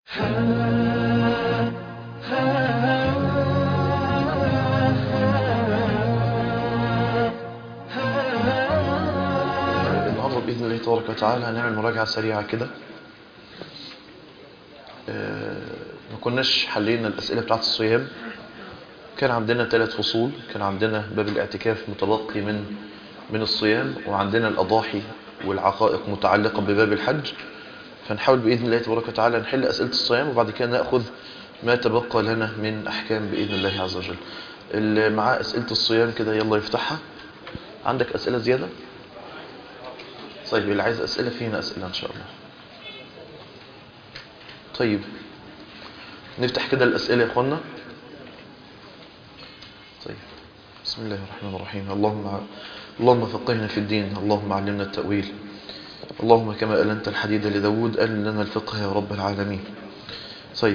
النهارده بإذن الله تبارك وتعالى هنعمل مراجعة سريعة كده آه، ما كناش حلينا الأسئلة بتاعت الصيام كان عندنا ثلاث فصول كان عندنا باب الاعتكاف متبقي من من الصيام وعندنا الأضاحي والعقائق متعلقة بباب الحج فنحاول بإذن الله تبارك وتعالى نحل أسئلة الصيام وبعد كده نأخذ ما تبقى لنا من أحكام بإذن الله عز وجل اللي معاه أسئلة الصيام كده يلا يفتحها عندك أسئلة زيادة؟ طيب اللي عايز أسئلة فينا أسئلة إن شاء الله طيب نفتح كده الأسئلة يا أخوانا طيب بسم الله الرحمن الرحيم اللهم اللهم فقهنا في الدين اللهم علمنا التأويل اللهم كما ألنت الحديد لداود ألن لنا الفقه يا رب العالمين طيب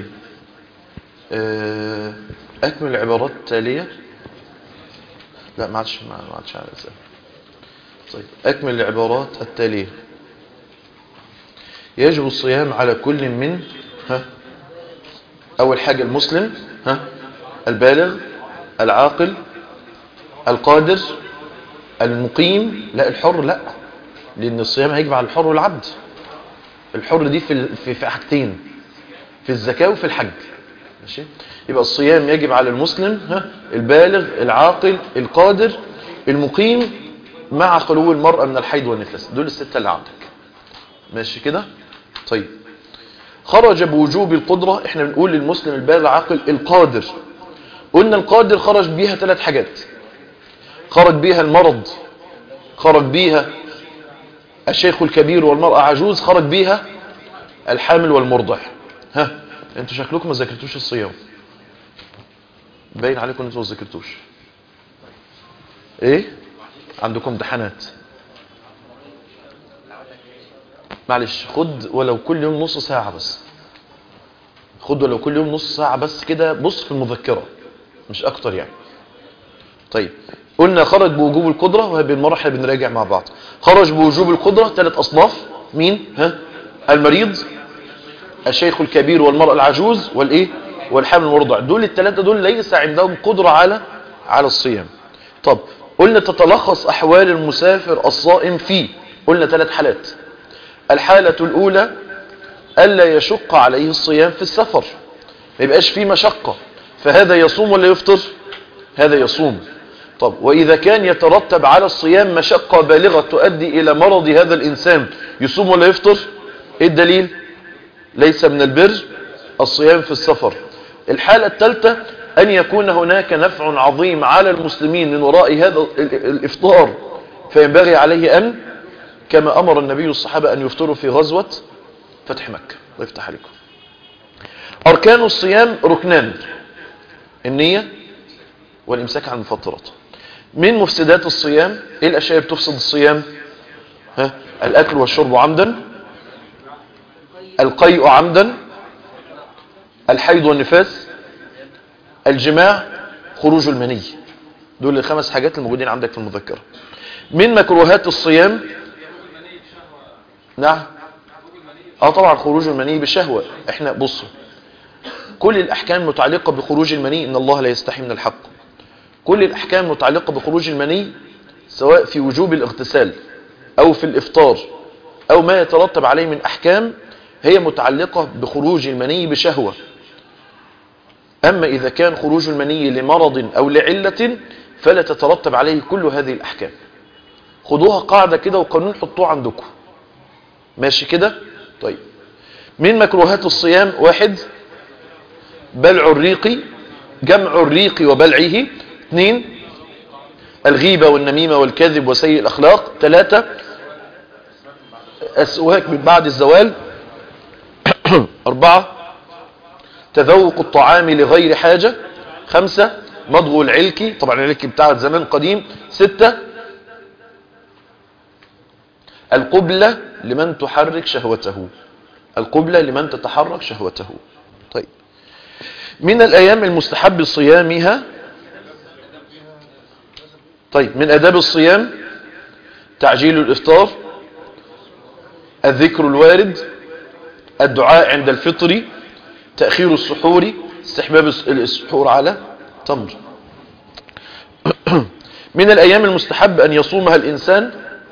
آه، أكمل العبارات التالية لا ما عادش ما عادش على الأسئلة طيب أكمل العبارات التالية يجب الصيام على كل من ها أول حاجة المسلم ها البالغ العاقل القادر المقيم لا الحر لا لأن الصيام هيجب على الحر والعبد الحر دي في في في حاجتين في الزكاة وفي الحج ماشي يبقى الصيام يجب على المسلم ها البالغ العاقل القادر المقيم مع خلو المرأة من الحيض والنفاس دول الستة اللي عندك ماشي كده طيب خرج بوجوب القدرة احنا بنقول للمسلم البالغ العاقل القادر قلنا القادر خرج بيها ثلاث حاجات خرج بيها المرض خرج بيها الشيخ الكبير والمرأة عجوز خرج بيها الحامل والمرضع ها انتوا شكلكم ما ذاكرتوش الصيام باين عليكم انتوا ما ذاكرتوش ايه عندكم امتحانات معلش خد ولو كل يوم نص ساعة بس خد ولو كل يوم نص ساعة بس كده بص في المذكرة مش اكتر يعني طيب قلنا خرج بوجوب القدرة وهي بالمرة احنا بنراجع مع بعض خرج بوجوب القدرة ثلاث اصناف مين ها المريض الشيخ الكبير والمرأة العجوز والايه والحامل المرضع دول الثلاثة دول ليس عندهم قدرة على على الصيام طب قلنا تتلخص احوال المسافر الصائم فيه قلنا ثلاث حالات الحالة الاولى الا يشق عليه الصيام في السفر ما يبقاش فيه مشقة فهذا يصوم ولا يفطر هذا يصوم طب وإذا كان يترتب على الصيام مشقة بالغة تؤدي إلى مرض هذا الإنسان يصوم ولا يفطر إيه الدليل ليس من البر الصيام في السفر الحالة الثالثة أن يكون هناك نفع عظيم على المسلمين من وراء هذا الإفطار فينبغي عليه أن كما أمر النبي الصحابة أن يفطروا في غزوة فتح مكة الله يفتح عليكم أركان الصيام ركنان النية والإمساك عن المفطرات من مفسدات الصيام إيه الأشياء اللي بتفسد الصيام ها؟ الأكل والشرب عمدا القيء عمدا الحيض والنفاس الجماع خروج المني دول الخمس حاجات الموجودين عندك في المذكرة من مكروهات الصيام نعم اه طبعا خروج المني بشهوة احنا بصوا كل الاحكام المتعلقة بخروج المني ان الله لا يستحي من الحق كل الاحكام المتعلقة بخروج المني سواء في وجوب الاغتسال او في الافطار او ما يترتب عليه من احكام هي متعلقة بخروج المني بشهوة اما اذا كان خروج المني لمرض او لعلة فلا تترتب عليه كل هذه الاحكام خدوها قاعدة كده وقانون حطوه عندكم ماشي كده طيب من مكروهات الصيام واحد بلع الريق جمع الريق وبلعه اثنين الغيبة والنميمة والكذب وسيء الأخلاق ثلاثة السواك من بعد الزوال أربعة تذوق الطعام لغير حاجة خمسة مضغ العلكي طبعا العلكي بتاع زمان قديم ستة القبلة لمن تحرك شهوته القبلة لمن تتحرك شهوته طيب من الأيام المستحب صيامها طيب من أداب الصيام تعجيل الإفطار الذكر الوارد الدعاء عند الفطر تأخير السحور استحباب الس- السحور على تمر من الأيام المستحب أن يصومها الإنسان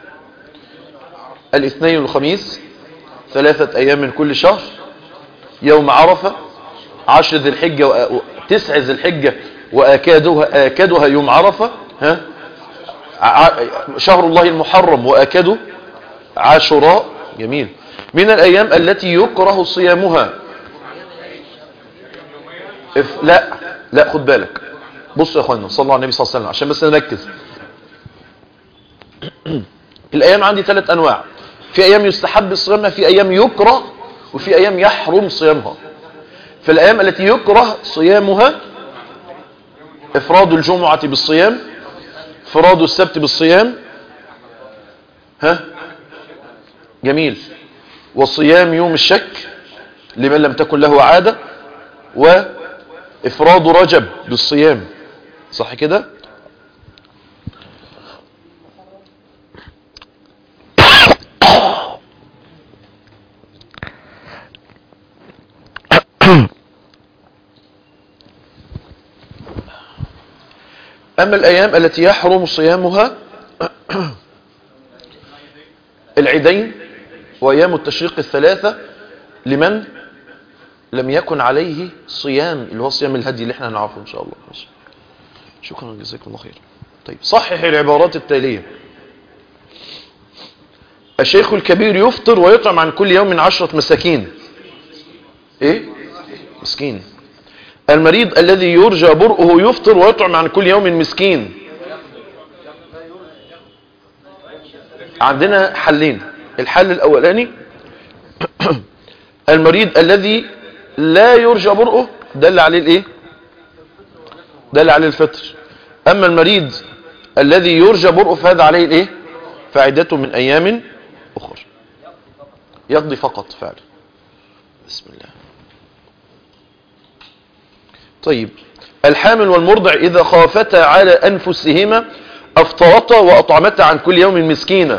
الاثنين والخميس ثلاثة أيام من كل شهر يوم عرفة عشر ذي الحجة وآ- و- تسع ذي الحجة وآكادها آكدها يوم عرفة ها ع- شهر الله المحرم وآكده عاشوراء جميل من الأيام التي يكره صيامها اف لا لا خد بالك بصوا يا اخوانا صلوا على النبي صلى الله عليه وسلم عشان بس نركز الايام عندي ثلاث انواع في ايام يستحب صيامها في ايام يكره وفي ايام يحرم صيامها في الايام التي يكره صيامها افراد الجمعة بالصيام افراد السبت بالصيام ها جميل وصيام يوم الشك لمن لم تكن له عادة وافراد رجب بالصيام صح كده أما الأيام التي يحرم صيامها العيدين وأيام التشريق الثلاثة لمن لم يكن عليه صيام اللي هو صيام الهدي اللي احنا هنعرفه إن شاء الله ماشي. شكرا جزاكم الله خير طيب صحح العبارات التالية الشيخ الكبير يفطر ويطعم عن كل يوم عشرة مساكين ايه مسكين المريض الذي يرجى برؤه يفطر ويطعم عن كل يوم مسكين عندنا حلين الحل الاولاني المريض الذي لا يرجى برؤه دل عليه الايه دل عليه الفطر اما المريض الذي يرجى برؤه فهذا عليه الايه فعدته من ايام اخرى يقضي فقط فعلا بسم الله طيب الحامل والمرضع إذا خافتا على أنفسهما أفطرتا وأطعمتا عن كل يوم مسكينة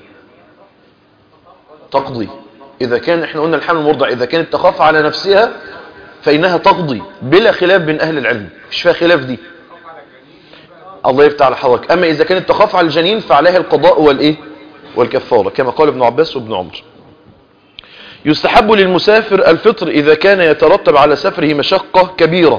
تقضي إذا كان إحنا قلنا الحامل والمرضع إذا كانت تخاف على نفسها فإنها تقضي بلا خلاف بين أهل العلم مش فيها خلاف دي الله يفتح على حضرتك أما إذا كانت تخاف على الجنين فعليها القضاء والإيه والكفارة كما قال ابن عباس وابن عمر يستحب للمسافر الفطر إذا كان يترتب على سفره مشقة كبيرة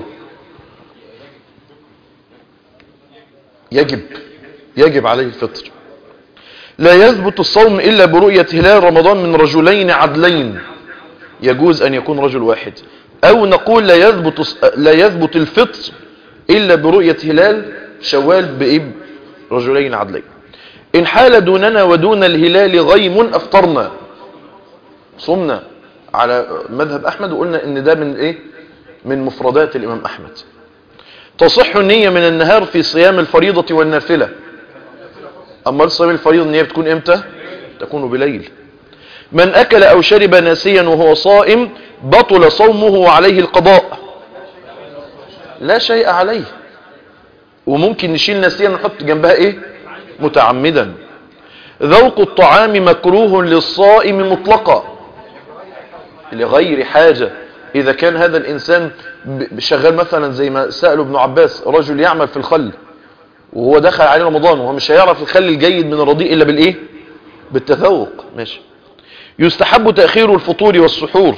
يجب يجب عليه الفطر لا يثبت الصوم إلا برؤية هلال رمضان من رجلين عدلين يجوز أن يكون رجل واحد أو نقول لا يثبت لا يثبت الفطر إلا برؤية هلال شوال بإب رجلين عدلين إن حال دوننا ودون الهلال غيم أفطرنا صمنا على مذهب أحمد وقلنا إن ده من إيه من مفردات الإمام أحمد تصح النية من النهار في صيام الفريضة والنافلة أما صيام الفريضة النية بتكون إمتى تكون بليل من أكل أو شرب ناسيا وهو صائم بطل صومه وعليه القضاء لا شيء عليه وممكن نشيل ناسيا ونحط جنبها إيه متعمدا ذوق الطعام مكروه للصائم مطلقا لغير حاجة إذا كان هذا الإنسان شغال مثلا زي ما سأله ابن عباس رجل يعمل في الخل وهو دخل عليه رمضان وهو مش هيعرف الخل الجيد من الرديء إلا بالإيه بالتذوق ماشي يستحب تأخير الفطور والسحور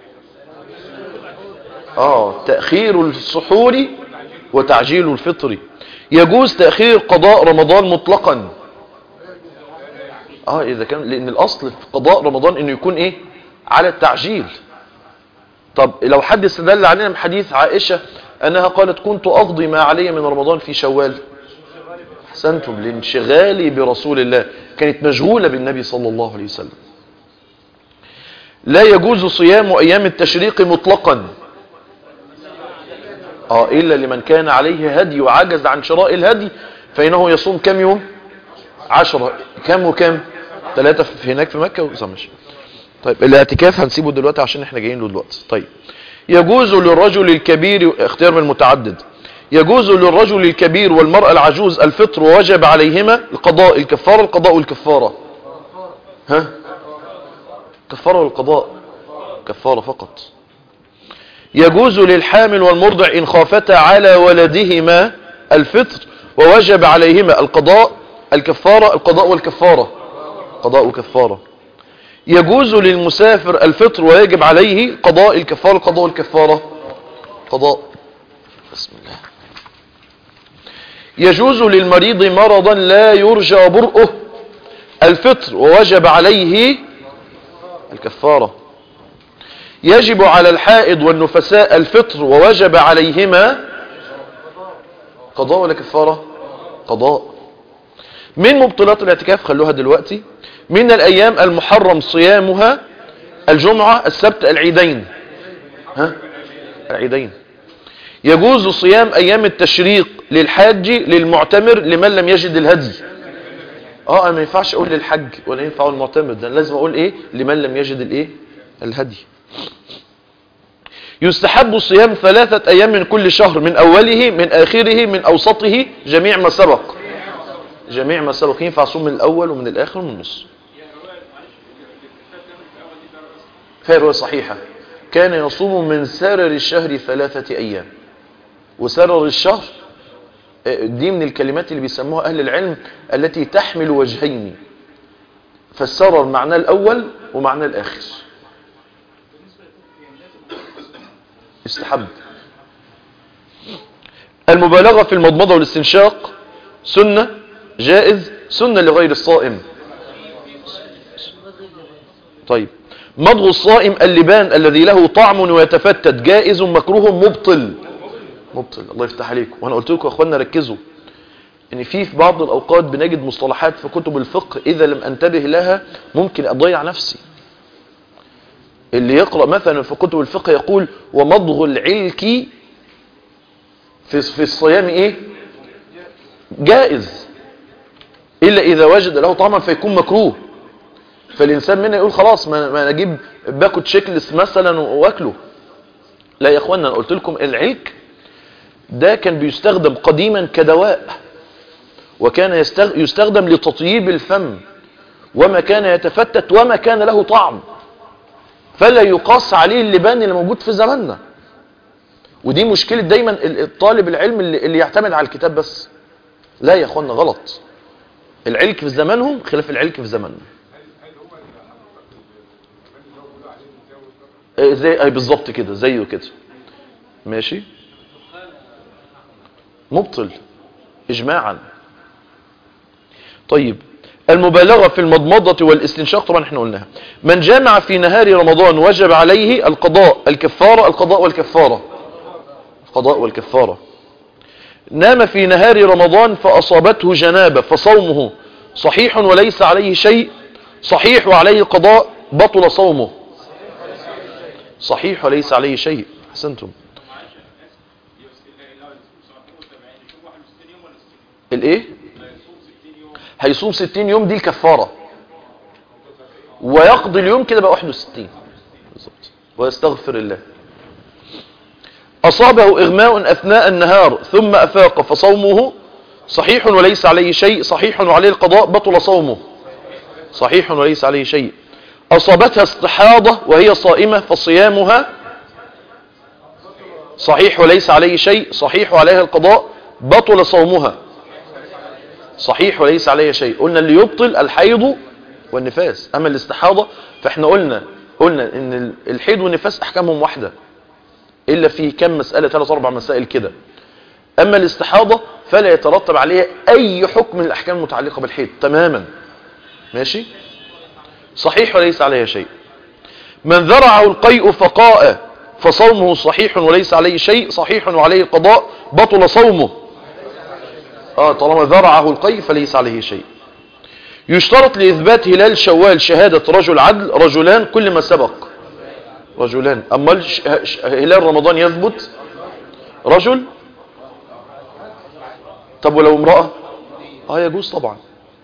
آه تأخير السحور وتعجيل الفطر يجوز تأخير قضاء رمضان مطلقا اه اذا كان لان الاصل في قضاء رمضان انه يكون ايه على التعجيل طب لو حد استدل علينا من حديث عائشة انها قالت كنت اقضي ما علي من رمضان في شوال احسنتم لانشغالي برسول الله كانت مشغولة بالنبي صلى الله عليه وسلم لا يجوز صيام ايام التشريق مطلقا اه الا لمن كان عليه هدي وعجز عن شراء الهدي فانه يصوم كم يوم عشرة كم وكم ثلاثة في هناك في مكة وزمش طيب الاعتكاف هنسيبه دلوقتي عشان احنا جايين له دلوقتي طيب يجوز للرجل الكبير اختيار من المتعدد يجوز للرجل الكبير والمرأة العجوز الفطر ووجب عليهما القضاء الكفارة القضاء والكفارة ها كفارة والقضاء كفارة فقط يجوز للحامل والمرضع إن خافتا على ولدهما الفطر ووجب عليهما القضاء الكفارة القضاء والكفارة قضاء وكفارة يجوز للمسافر الفطر ويجب عليه قضاء الكفارة القضاء والكفارة قضاء بسم الله يجوز للمريض مرضا لا يرجى برؤه الفطر ووجب عليه الكفارة يجب على الحائض والنفساء الفطر ووجب عليهما قضاء ولا كفارة قضاء من مبطلات الاعتكاف خلوها دلوقتي من الأيام المحرم صيامها الجمعة السبت العيدين ها العيدين يجوز صيام أيام التشريق للحاج للمعتمر لمن لم يجد الهدي اه انا ما ينفعش اقول للحج ولا ينفع اقول المعتمر ده لازم اقول ايه لمن لم يجد الايه الهدي يستحب صيام ثلاثة ايام من كل شهر من اوله من اخره من اوسطه جميع ما سبق جميع ما سبق ينفع صوم من الاول ومن الاخر ومن النص فهي رواية صحيحة كان يصوم من سرر الشهر ثلاثة ايام وسرر الشهر دي من الكلمات اللي بيسموها أهل العلم التي تحمل وجهين فالسرر معناه الأول ومعناه الآخر استحب المبالغة في المضمضة والاستنشاق سنة جائز سنة لغير الصائم طيب مضغ الصائم اللبان الذي له طعم ويتفتت جائز مكروه مبطل مبطل الله يفتح عليكم وانا قلت لكم يا اخوانا ركزوا ان في في بعض الاوقات بنجد مصطلحات في كتب الفقه اذا لم انتبه لها ممكن اضيع نفسي اللي يقرأ مثلا في كتب الفقه يقول ومضغ العلك في في الصيام ايه جائز الا اذا وجد له طعما فيكون مكروه فالانسان منا يقول خلاص ما ما اجيب باكل تشيكلس مثلا واكله لا يا اخوانا انا قلت لكم العلك ده كان بيستخدم قديما كدواء وكان يستخدم لتطييب الفم وما كان يتفتت وما كان له طعم فلا يقاس عليه اللبان اللي موجود في زماننا ودي مشكلة دايما الطالب العلم اللي, اللي يعتمد على الكتاب بس لا يا اخوانا غلط العلك في زمانهم خلاف العلك في زماننا زي اي بالظبط كده زيه كده ماشي مبطل اجماعا طيب المبالغة في المضمضة والاستنشاق طبعا احنا قلناها من جامع في نهار رمضان وجب عليه القضاء الكفارة القضاء والكفارة القضاء والكفارة نام في نهار رمضان فأصابته جنابة فصومه صحيح وليس عليه شيء صحيح وعليه القضاء بطل صومه صحيح وليس عليه شيء حسنتم الايه هيصوم 60 يوم دي الكفارة ويقضي اليوم كده بقى 61 بالظبط ويستغفر الله أصابه إغماء أثناء النهار ثم أفاق فصومه صحيح وليس عليه شيء صحيح وعليه القضاء بطل صومه صحيح وليس عليه شيء أصابتها استحاضة وهي صائمة فصيامها صحيح وليس عليه شيء صحيح وعليها القضاء بطل صومها صحيح وليس عليه شيء قلنا اللي يبطل الحيض والنفاس أما الاستحاضة فاحنا قلنا قلنا ان الحيض والنفاس أحكامهم واحدة إلا في كم مسألة ثلاث أربع مسائل كده أما الاستحاضة فلا يترتب عليها أي حكم من الأحكام المتعلقة بالحيض تماما ماشي صحيح وليس عليه شيء من ذرعه القيء فقاء فصومه صحيح وليس عليه شيء صحيح وعليه القضاء بطل صومه آه طالما ذرعه القيء فليس عليه شيء يشترط لإثبات هلال شوال شهادة رجل عدل رجلان كل ما سبق رجلان أما هلال رمضان يثبت رجل طب ولو امرأة آه يجوز طبعا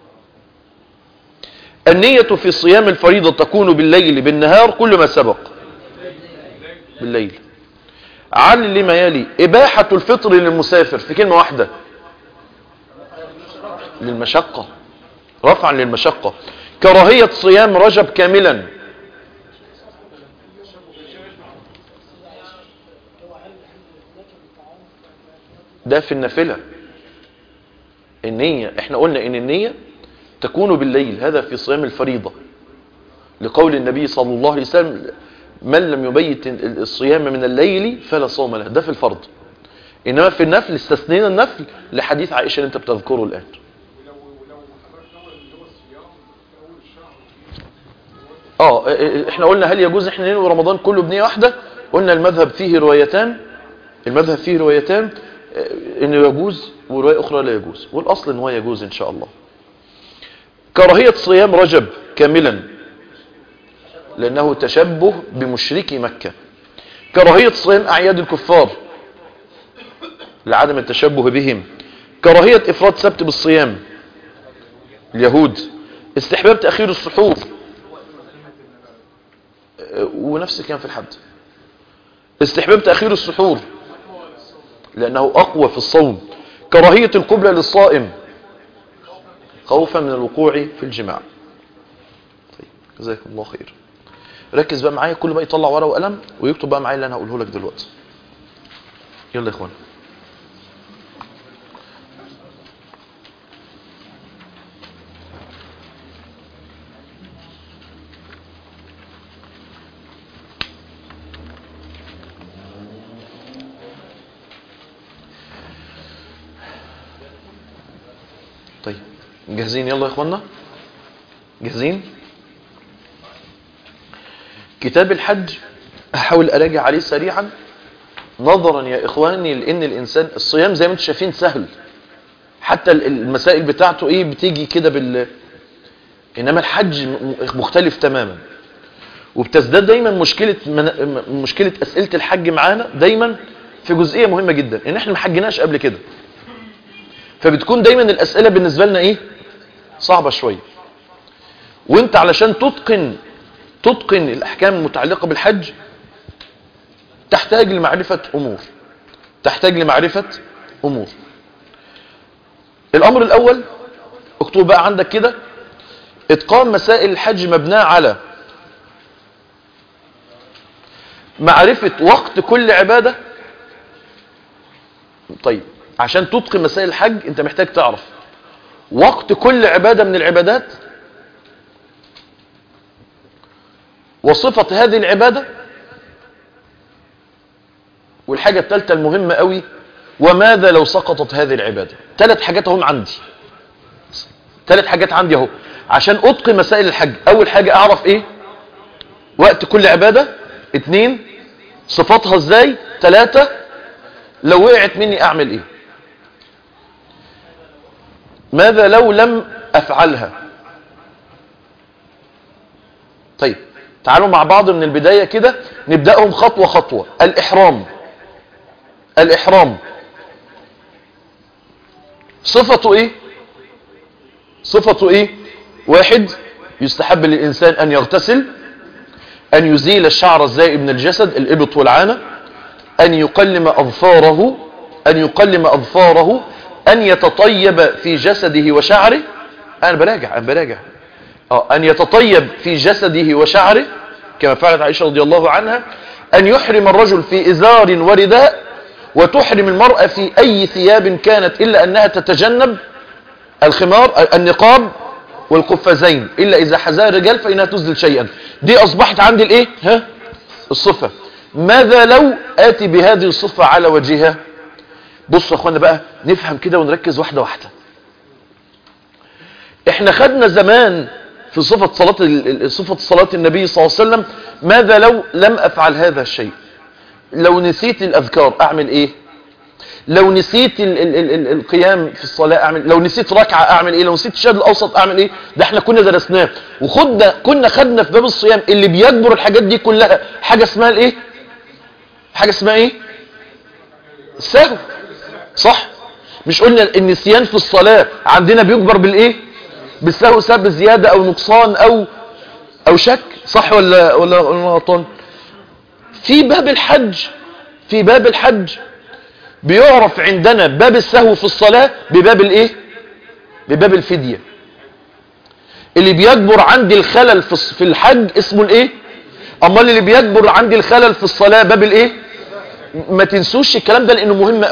النية في صيام الفريضة تكون بالليل بالنهار كل ما سبق بالليل عن لما يلي إباحة الفطر للمسافر في كلمة واحدة للمشقة رفعا للمشقة كراهية صيام رجب كاملا ده في النافلة النية احنا قلنا ان النية تكون بالليل هذا في صيام الفريضة لقول النبي صلى الله عليه وسلم من لم يبيت الصيام من الليل فلا صوم له ده في الفرض انما في النفل استثنينا النفل لحديث عائشة اللي انت بتذكره الان ولو ولو حضرتك نوى اللي هو الصيام في اول الشهر اه اه، احنا قلنا هل يجوز احنا ننوي رمضان كله بنية واحدة قلنا المذهب فيه روايتان المذهب فيه روايتان اه، انه يجوز ورواية اخرى لا يجوز والاصل ان هو يجوز ان شاء الله كراهية صيام رجب كاملا لانه تشبه بمشركي مكة كراهية صيام اعياد الكفار لعدم التشبه بهم كراهية افراد سبت بالصيام اليهود استحباب تأخير السحور ونفس الكلام في الحد استحباب تأخير السحور لأنه أقوى في الصوم كراهية القبلة للصائم خوفا من الوقوع في الجماع طيب جزاكم الله خير ركز بقى معايا كل بقى يطلع ورقه وقلم ويكتب بقى معايا اللي انا هقوله لك دلوقتي يلا يا اخوان طيب جاهزين يلا يا اخوانا جاهزين كتاب الحج احاول اراجع عليه سريعا نظرا يا اخواني لان الانسان الصيام زي ما انتم شايفين سهل حتى ال- المسائل بتاعته ايه بتيجي كده بال انما الحج م- مختلف تماما وبتزداد دايما مشكله من... م- مشكله اسئله الحج معانا دايما في جزئيه مهمه جدا ان احنا ما حجناش قبل كده فبتكون دايما الاسئله بالنسبه لنا ايه صعبه شويه وانت علشان تتقن تتقن الاحكام المتعلقه بالحج تحتاج لمعرفه امور تحتاج لمعرفه امور الامر الاول اكتب بقى عندك كده اتقان مسائل الحج مبناه على معرفه وقت كل عباده طيب عشان تتقن مسائل الحج انت محتاج تعرف وقت كل عبادة من العبادات وصفة هذه العبادة والحاجة الثالثة المهمة قوي وماذا لو سقطت هذه العبادة ثلاث حاجات هم عندي ثلاث حاجات عندي اهو عشان اتقن مسائل الحج اول حاجة اعرف ايه وقت كل عبادة اتنين صفاتها ازاي ثلاثة لو وقعت مني اعمل ايه ماذا لو لم افعلها طيب تعالوا مع بعض من البداية كده نبدأهم خطوة خطوة الإحرام الإحرام صفته إيه صفته إيه واحد يستحب للإنسان أن يغتسل أن يزيل الشعر الزائد من الجسد الإبط والعانة أن يقلم أظفاره أن يقلم أظفاره أن يتطيب في جسده وشعره أنا براجع أنا براجع آه، أن يتطيب في جسده وشعره كما فعلت عائشة رضي الله عنها أن يحرم الرجل في إزار ورداء وتحرم المرأة في أي ثياب كانت إلا أنها تتجنب الخمار النقاب والقفازين إلا إذا حذاها الرجال فإنها تزل شيئا دي أصبحت عندي الإيه ها الصفة ماذا لو آتي بهذه الصفة على وجهها بصوا يا أخوانا بقى نفهم كده ونركز واحدة واحدة احنا خدنا زمان في صفة صلاة ال- ال- صفة صلاة النبي صلى الله عليه وسلم ماذا لو لم أفعل هذا الشيء لو نسيت الأذكار أعمل إيه لو نسيت ال ال ال ال القيام في الصلاة أعمل لو نسيت ركعة أعمل إيه لو نسيت الشهد الأوسط أعمل إيه ده احنا كنا درسناه وخدنا كنا خدنا في باب الصيام اللي بيجبر الحاجات دي كلها حاجة اسمها الإيه حاجة اسمها إيه السهو صح مش قلنا النسيان في الصلاة عندنا بيجبر بالإيه بالسهو سبب زيادة أو نقصان أو أو شك صح ولا ولا ولا غلطان في باب الحج في باب الحج بيعرف عندنا باب السهو في الصلاة بباب الايه بباب الفدية اللي بيجبر عندي الخلل في الص- في الحج اسمه الايه امال اللي بيجبر عندي الخلل في الصلاة باب الايه ما تنسوش الكلام ده لانه مهم قوي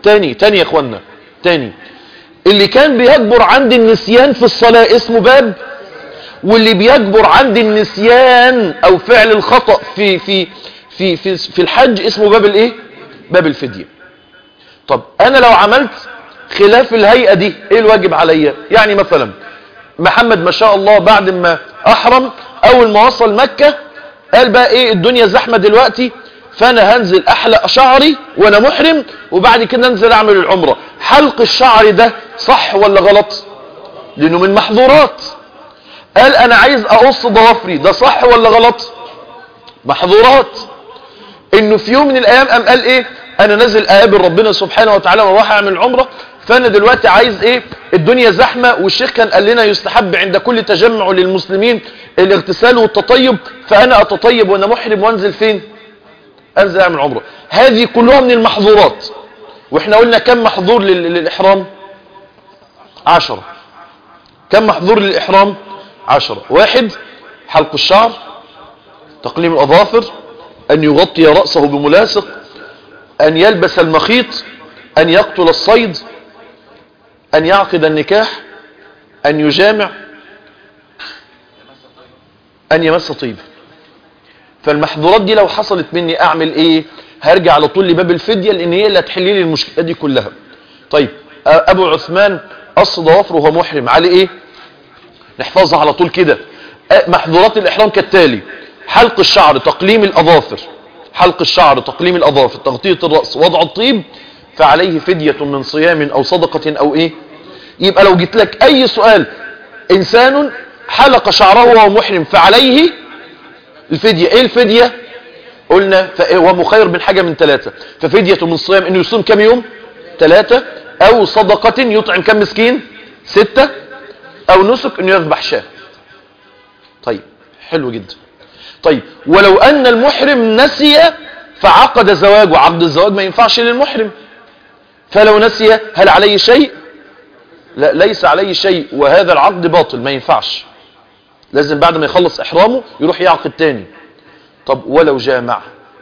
تاني تاني يا اخوانا تاني اللي كان بيكبر عند النسيان في الصلاة اسمه باب واللي بيكبر عند النسيان او فعل الخطأ في في في في, في الحج اسمه باب الايه باب الفدية طب انا لو عملت خلاف الهيئة دي ايه الواجب عليا يعني مثلا محمد ما شاء الله بعد ما احرم اول ما وصل مكة قال بقى ايه الدنيا زحمة دلوقتي فانا هنزل احلق شعري وانا محرم وبعد كده انزل اعمل العمرة حلق الشعر ده صح ولا غلط لانه من محظورات قال انا عايز اقص ضوافري ده صح ولا غلط محظورات انه في يوم من الايام قام قال ايه انا نازل اقابل ربنا سبحانه وتعالى واروح اعمل عمره فانا دلوقتي عايز ايه الدنيا زحمه والشيخ كان قال لنا يستحب عند كل تجمع للمسلمين الاغتسال والتطيب فانا اتطيب وانا محرم وانزل فين انزل اعمل عمره هذه كلها من المحظورات واحنا قلنا كم محظور لل- للاحرام عشرة كم محظور للاحرام عشرة واحد حلق الشعر تقليم الاظافر ان يغطي رأسه بملاصق ان يلبس المخيط ان يقتل الصيد ان يعقد النكاح ان يجامع ان يمس طيب فالمحظورات دي لو حصلت مني اعمل ايه هرجع على طول لباب الفدية لان هي اللي هتحل لي المشكلة دي كلها طيب ابو عثمان قص ضوافره وهو محرم عليه ايه نحفظها على طول كده أه، محظورات الاحرام كالتالي حلق الشعر تقليم الاظافر حلق الشعر تقليم الاظافر تغطية الرأس وضع الطيب فعليه فدية من صيام او صدقة او ايه يبقى لو جيت لك اي سؤال انسان حلق شعره وهو محرم فعليه الفدية ايه الفدية قلنا ف- هو مخير من حاجة من ثلاثة ففدية من صيام انه يصوم كم يوم ثلاثة او صدقة يطعم كم مسكين ستة او نسك انه يذبح شاه طيب حلو جدا طيب ولو ان المحرم نسي فعقد زواجه عقد الزواج ما ينفعش للمحرم فلو نسي هل عليه شيء لا ليس عليه شيء وهذا العقد باطل ما ينفعش لازم بعد ما يخلص احرامه يروح يعقد تاني طب ولو جامع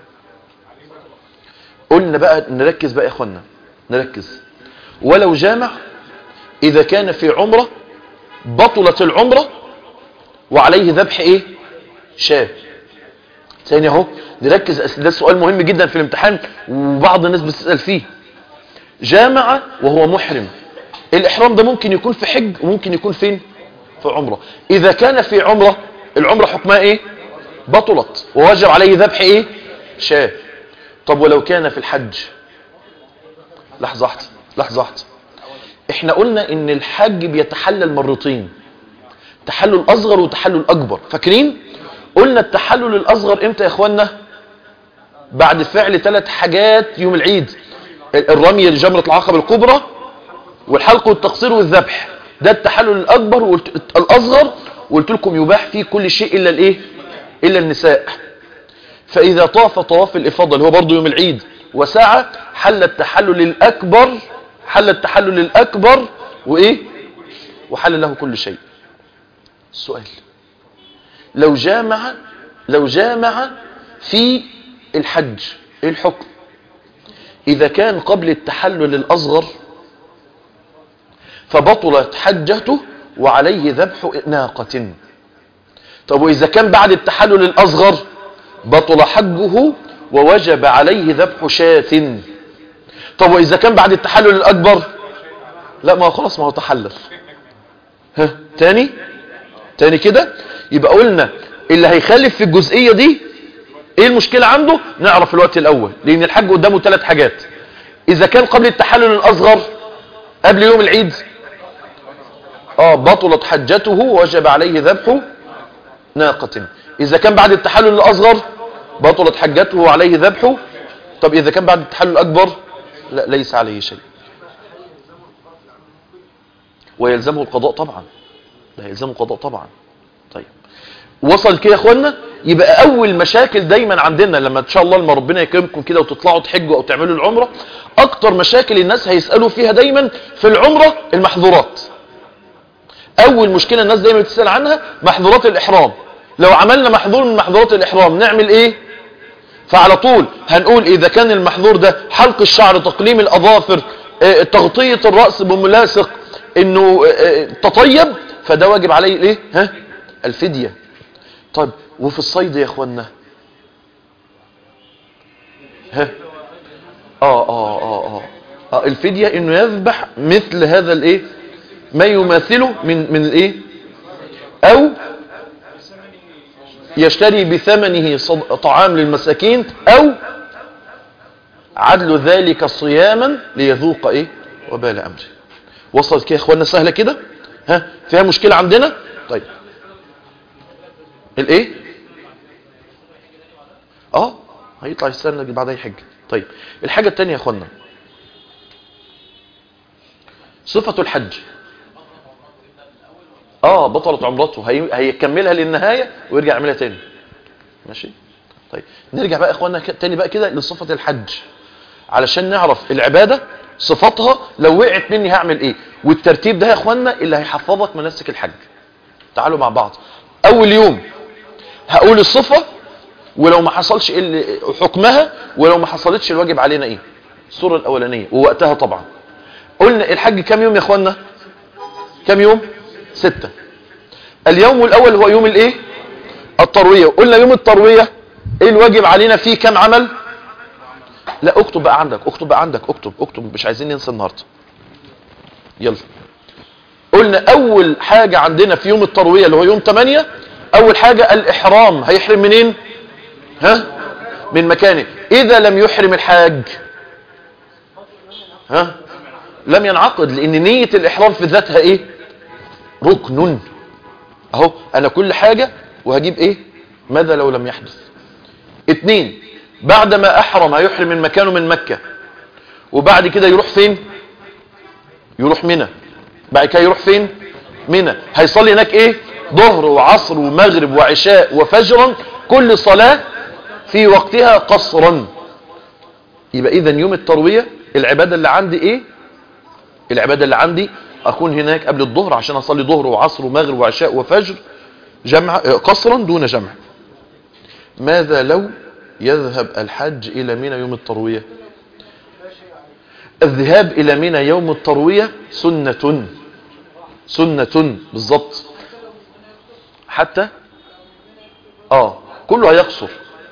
قلنا بقى نركز بقى يا اخوانا نركز ولو جامع اذا كان في عمره بطلت العمره وعليه ذبح ايه شاه ثاني اهو نركز أصل ده سؤال مهم جدا في الامتحان وبعض الناس بتسأل فيه جامع وهو محرم الإحرام ده ممكن يكون في حج وممكن يكون فين في عمرة إذا كان في عمرة العمرة حكمها إيه بطلت ووجب عليه ذبح إيه شاه طب ولو كان في الحج لحظة واحدة لحظة واحدة احنا قلنا ان الحج بيتحلل مرتين تحلل اصغر وتحلل اكبر فاكرين قلنا التحلل الاصغر امتى يا اخوانا بعد فعل ثلاث حاجات يوم العيد الرمي لجمرة العقبة الكبرى والحلق والتقصير والذبح ده التحلل الاكبر والت- الاصغر وقلت لكم يباح فيه كل شيء الا الايه الا النساء فاذا طاف طواف الافاضه اللي هو برضه يوم العيد وسعى حل التحلل الاكبر حل التحلل الاكبر وايه وحل له كل شيء السؤال لو جامع لو جامع في الحج ايه الحكم اذا كان قبل التحلل الاصغر فبطلت حجته وعليه ذبح ناقة طب واذا كان بعد التحلل الاصغر بطل حجه ووجب عليه ذبح شاة طب واذا كان بعد التحلل الاكبر لا ما هو خلاص ما هو تحلل ها تاني تاني كده يبقى قلنا اللي هيخالف في الجزئية دي ايه المشكلة عنده نعرف الوقت الاول لان الحج قدامه ثلاث حاجات اذا كان قبل التحلل الاصغر قبل يوم العيد اه بطلت حجته ووجب عليه ذبح ناقة اذا كان بعد التحلل الاصغر بطلت حجته وعليه ذبحه طب اذا كان بعد التحلل الاكبر لا ليس عليه شيء ويلزمه القضاء طبعا ده يلزمه القضاء طبعا طيب وصل كده يا اخوانا يبقى اول مشاكل دايما عندنا لما ان شاء الله لما ربنا يكرمكم كده وتطلعوا تحجوا او تعملوا العمره اكتر مشاكل الناس هيسالوا فيها دايما في العمره المحظورات اول مشكله الناس دايما بتسال عنها محظورات الاحرام لو عملنا محظور من محظورات الاحرام نعمل ايه فعلى طول هنقول اذا كان المحظور ده حلق الشعر تقليم الاظافر آه، تغطية الرأس بملاصق انه آه، تطيب فده واجب عليه الايه ها الفدية طيب وفي الصيد يا اخوانا ها اه اه اه اه آه، الفدية انه يذبح مثل هذا الايه ما يماثله من من الايه او يشتري بثمنه صد- طعام للمساكين او عدل ذلك صياما ليذوق ايه وبال امره وصلت كده يا اخوانا سهله كده ها فيها مشكله عندنا طيب الايه اه هيطلع السنه اللي بعدها يحج طيب الحاجه الثانيه يا اخوانا صفه الحج اه بطلت عمرته هي... هيكملها للنهايه ويرجع يعملها تاني ماشي طيب نرجع بقى يا اخوانا ك- تاني بقى كده لصفه الحج علشان نعرف العباده صفاتها لو وقعت مني هعمل ايه والترتيب ده يا اخوانا اللي هيحفظك مناسك الحج تعالوا مع بعض اول يوم هقول الصفه ولو ما حصلش ايه اللي- حكمها ولو ما حصلتش الواجب علينا ايه الصوره الاولانيه ووقتها طبعا قلنا الحج كام يوم يا اخوانا كام يوم ستة اليوم الاول هو يوم الايه التروية قلنا يوم التروية ايه الواجب علينا فيه كام عمل لا اكتب بقى عندك اكتب بقى عندك اكتب اكتب مش عايزين ننسى النهارده يلا قلنا اول حاجة عندنا في يوم التروية اللي هو يوم 8 اول حاجة الاحرام هيحرم منين ها من مكانه اذا لم يحرم الحاج ها لم ينعقد لان نية الاحرام في ذاتها ايه ركن اهو انا كل حاجة وهجيب ايه ماذا لو لم يحدث اتنين بعدما احرم هيحرم من مكانه من مكة وبعد كده يروح فين يروح منى بعد كده يروح فين منى هيصلي هناك ايه ظهر وعصر ومغرب وعشاء وفجرا كل صلاة في وقتها قصرا يبقى اذا يوم التروية العبادة اللي عندي ايه العبادة اللي عندي اكون هناك قبل الظهر عشان اصلي ظهر وعصر ومغرب وعشاء وفجر جمع آه، قصرا دون جمع ماذا لو يذهب الحج الى منى يوم التروية الذهاب الى منى يوم التروية سنة سنة بالضبط حتى اه كله هيقصر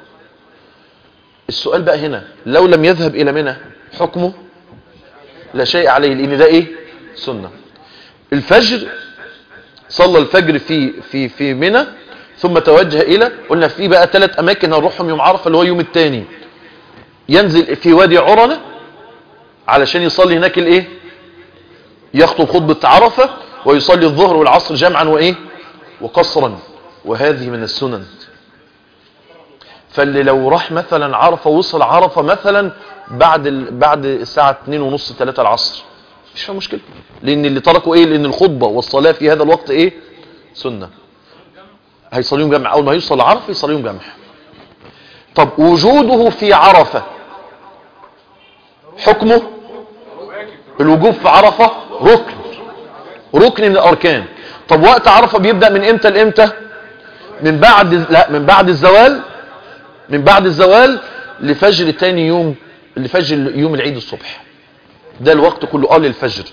السؤال بقى هنا لو لم يذهب الى منى حكمه لا شيء عليه لان ده ايه سنة الفجر صلى الفجر في في في منى ثم توجه الى قلنا في بقى ثلاث اماكن هنروحهم يوم عرفه اللي هو يوم الثاني ينزل في وادي عرنه علشان يصلي هناك الايه يخطب خطبه عرفه ويصلي الظهر والعصر جمعا وايه وقصرا وهذه من السنن فاللي لو راح مثلا عرفه وصل عرفه مثلا بعد ال... بعد الساعه 2 ونص 3 العصر مش فيها مشكله لان اللي تركوا ايه لان الخطبه والصلاه في هذا الوقت ايه سنه هيصليهم جمع اول ما يوصل عرفه يصليهم جمع طب وجوده في عرفه حكمه الوجوب في عرفه ركن ركن من الاركان طب وقت عرفه بيبدا من امتى لامتى من بعد لا من بعد الزوال من بعد الزوال لفجر تاني يوم لفجر يوم العيد الصبح ده الوقت كله قال الفجر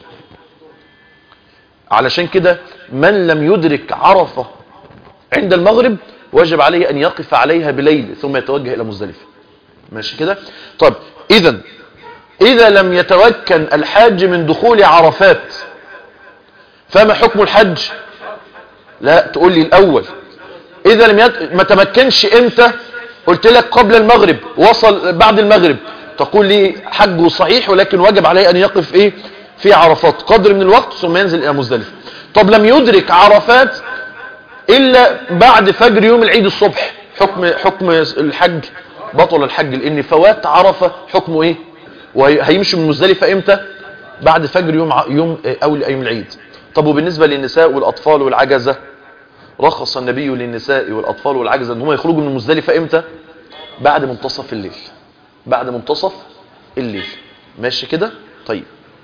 علشان كده من لم يدرك عرفة عند المغرب وجب عليه أن يقف عليها بليل ثم يتوجه إلى مزدلفة ماشي كده طب إذا إذا لم يتمكن الحاج من دخول عرفات فما حكم الحج لا تقول لي الأول إذا لم يت... ما تمكنش إمتى قلت لك قبل المغرب وصل بعد المغرب تقول لي حجه صحيح ولكن وجب عليه أن يقف إيه في عرفات قدر من الوقت ثم ينزل إلى مزدلفة طب لم يدرك عرفات إلا بعد فجر يوم العيد الصبح حكم حكم الحج بطل الحج لأن فوات عرفة حكمه إيه وهيمشي من مزدلفة إمتى بعد فجر يوم ع... يوم أول أيام العيد طب وبالنسبة للنساء والأطفال والعجزة رخص النبي للنساء والأطفال والعجزة ان هم يخرجوا من مزدلفة امتى بعد منتصف الليل بعد منتصف الليل ماشي كده طيب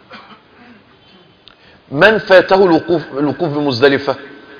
من فاته الوقوف الوقوف بمزدلفة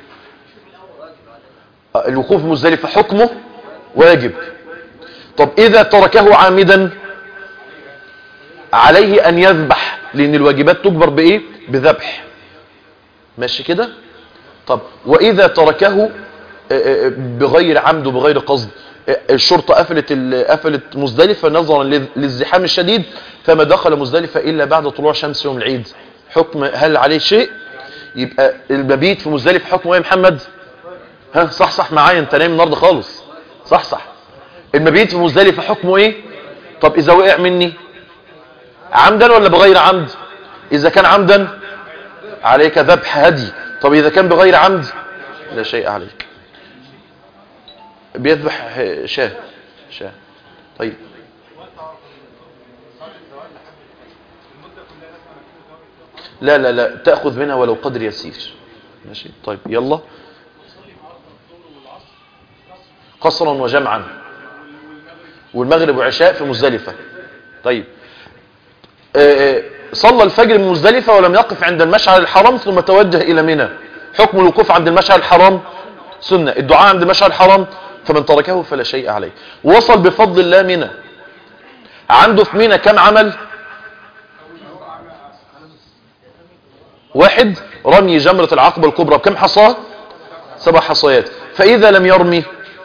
الوقوف بمزدلفة حكمه واجب طب إذا تركه عامدا عليه ان يذبح لان الواجبات تجبر بايه بذبح ماشي كده طب واذا تركه آه، آه، بغير عمد وبغير قصد آه، الشرطة قفلت ال- قفلت مزدلفة نظرا لل- للزحام الشديد فما دخل مزدلفة إلا بعد طلوع شمس يوم العيد حكم هل عليه شيء يبقى المبيت في مزدلفة حكمه ايه يا محمد ها صح صح معايا انت نايم النهارده خالص صح صح المبيت في مزدلفة حكمه ايه طب اذا وقع مني عمدا ولا بغير عمد اذا كان عمدا عليك ذبح هدي طب اذا كان بغير عمد لا شيء عليك بيذبح شاه شاه طيب لا لا لا تأخذ منها ولو قدر يسير ماشي طيب يلا قصرا وجمعا والمغرب وعشاء في مزدلفة طيب آه، آه، صلى الفجر من مزدلفة ولم يقف عند المشعر الحرام ثم توجه إلى منى حكم الوقوف عند المشعر الحرام سنة الدعاء عند المشعر الحرام فمن تركه فلا شيء عليه وصل بفضل الله منى عنده في منى كم عمل واحد رمي جمرة العقبة الكبرى بكم حصاه سبع حصيات فإذا لم يرمي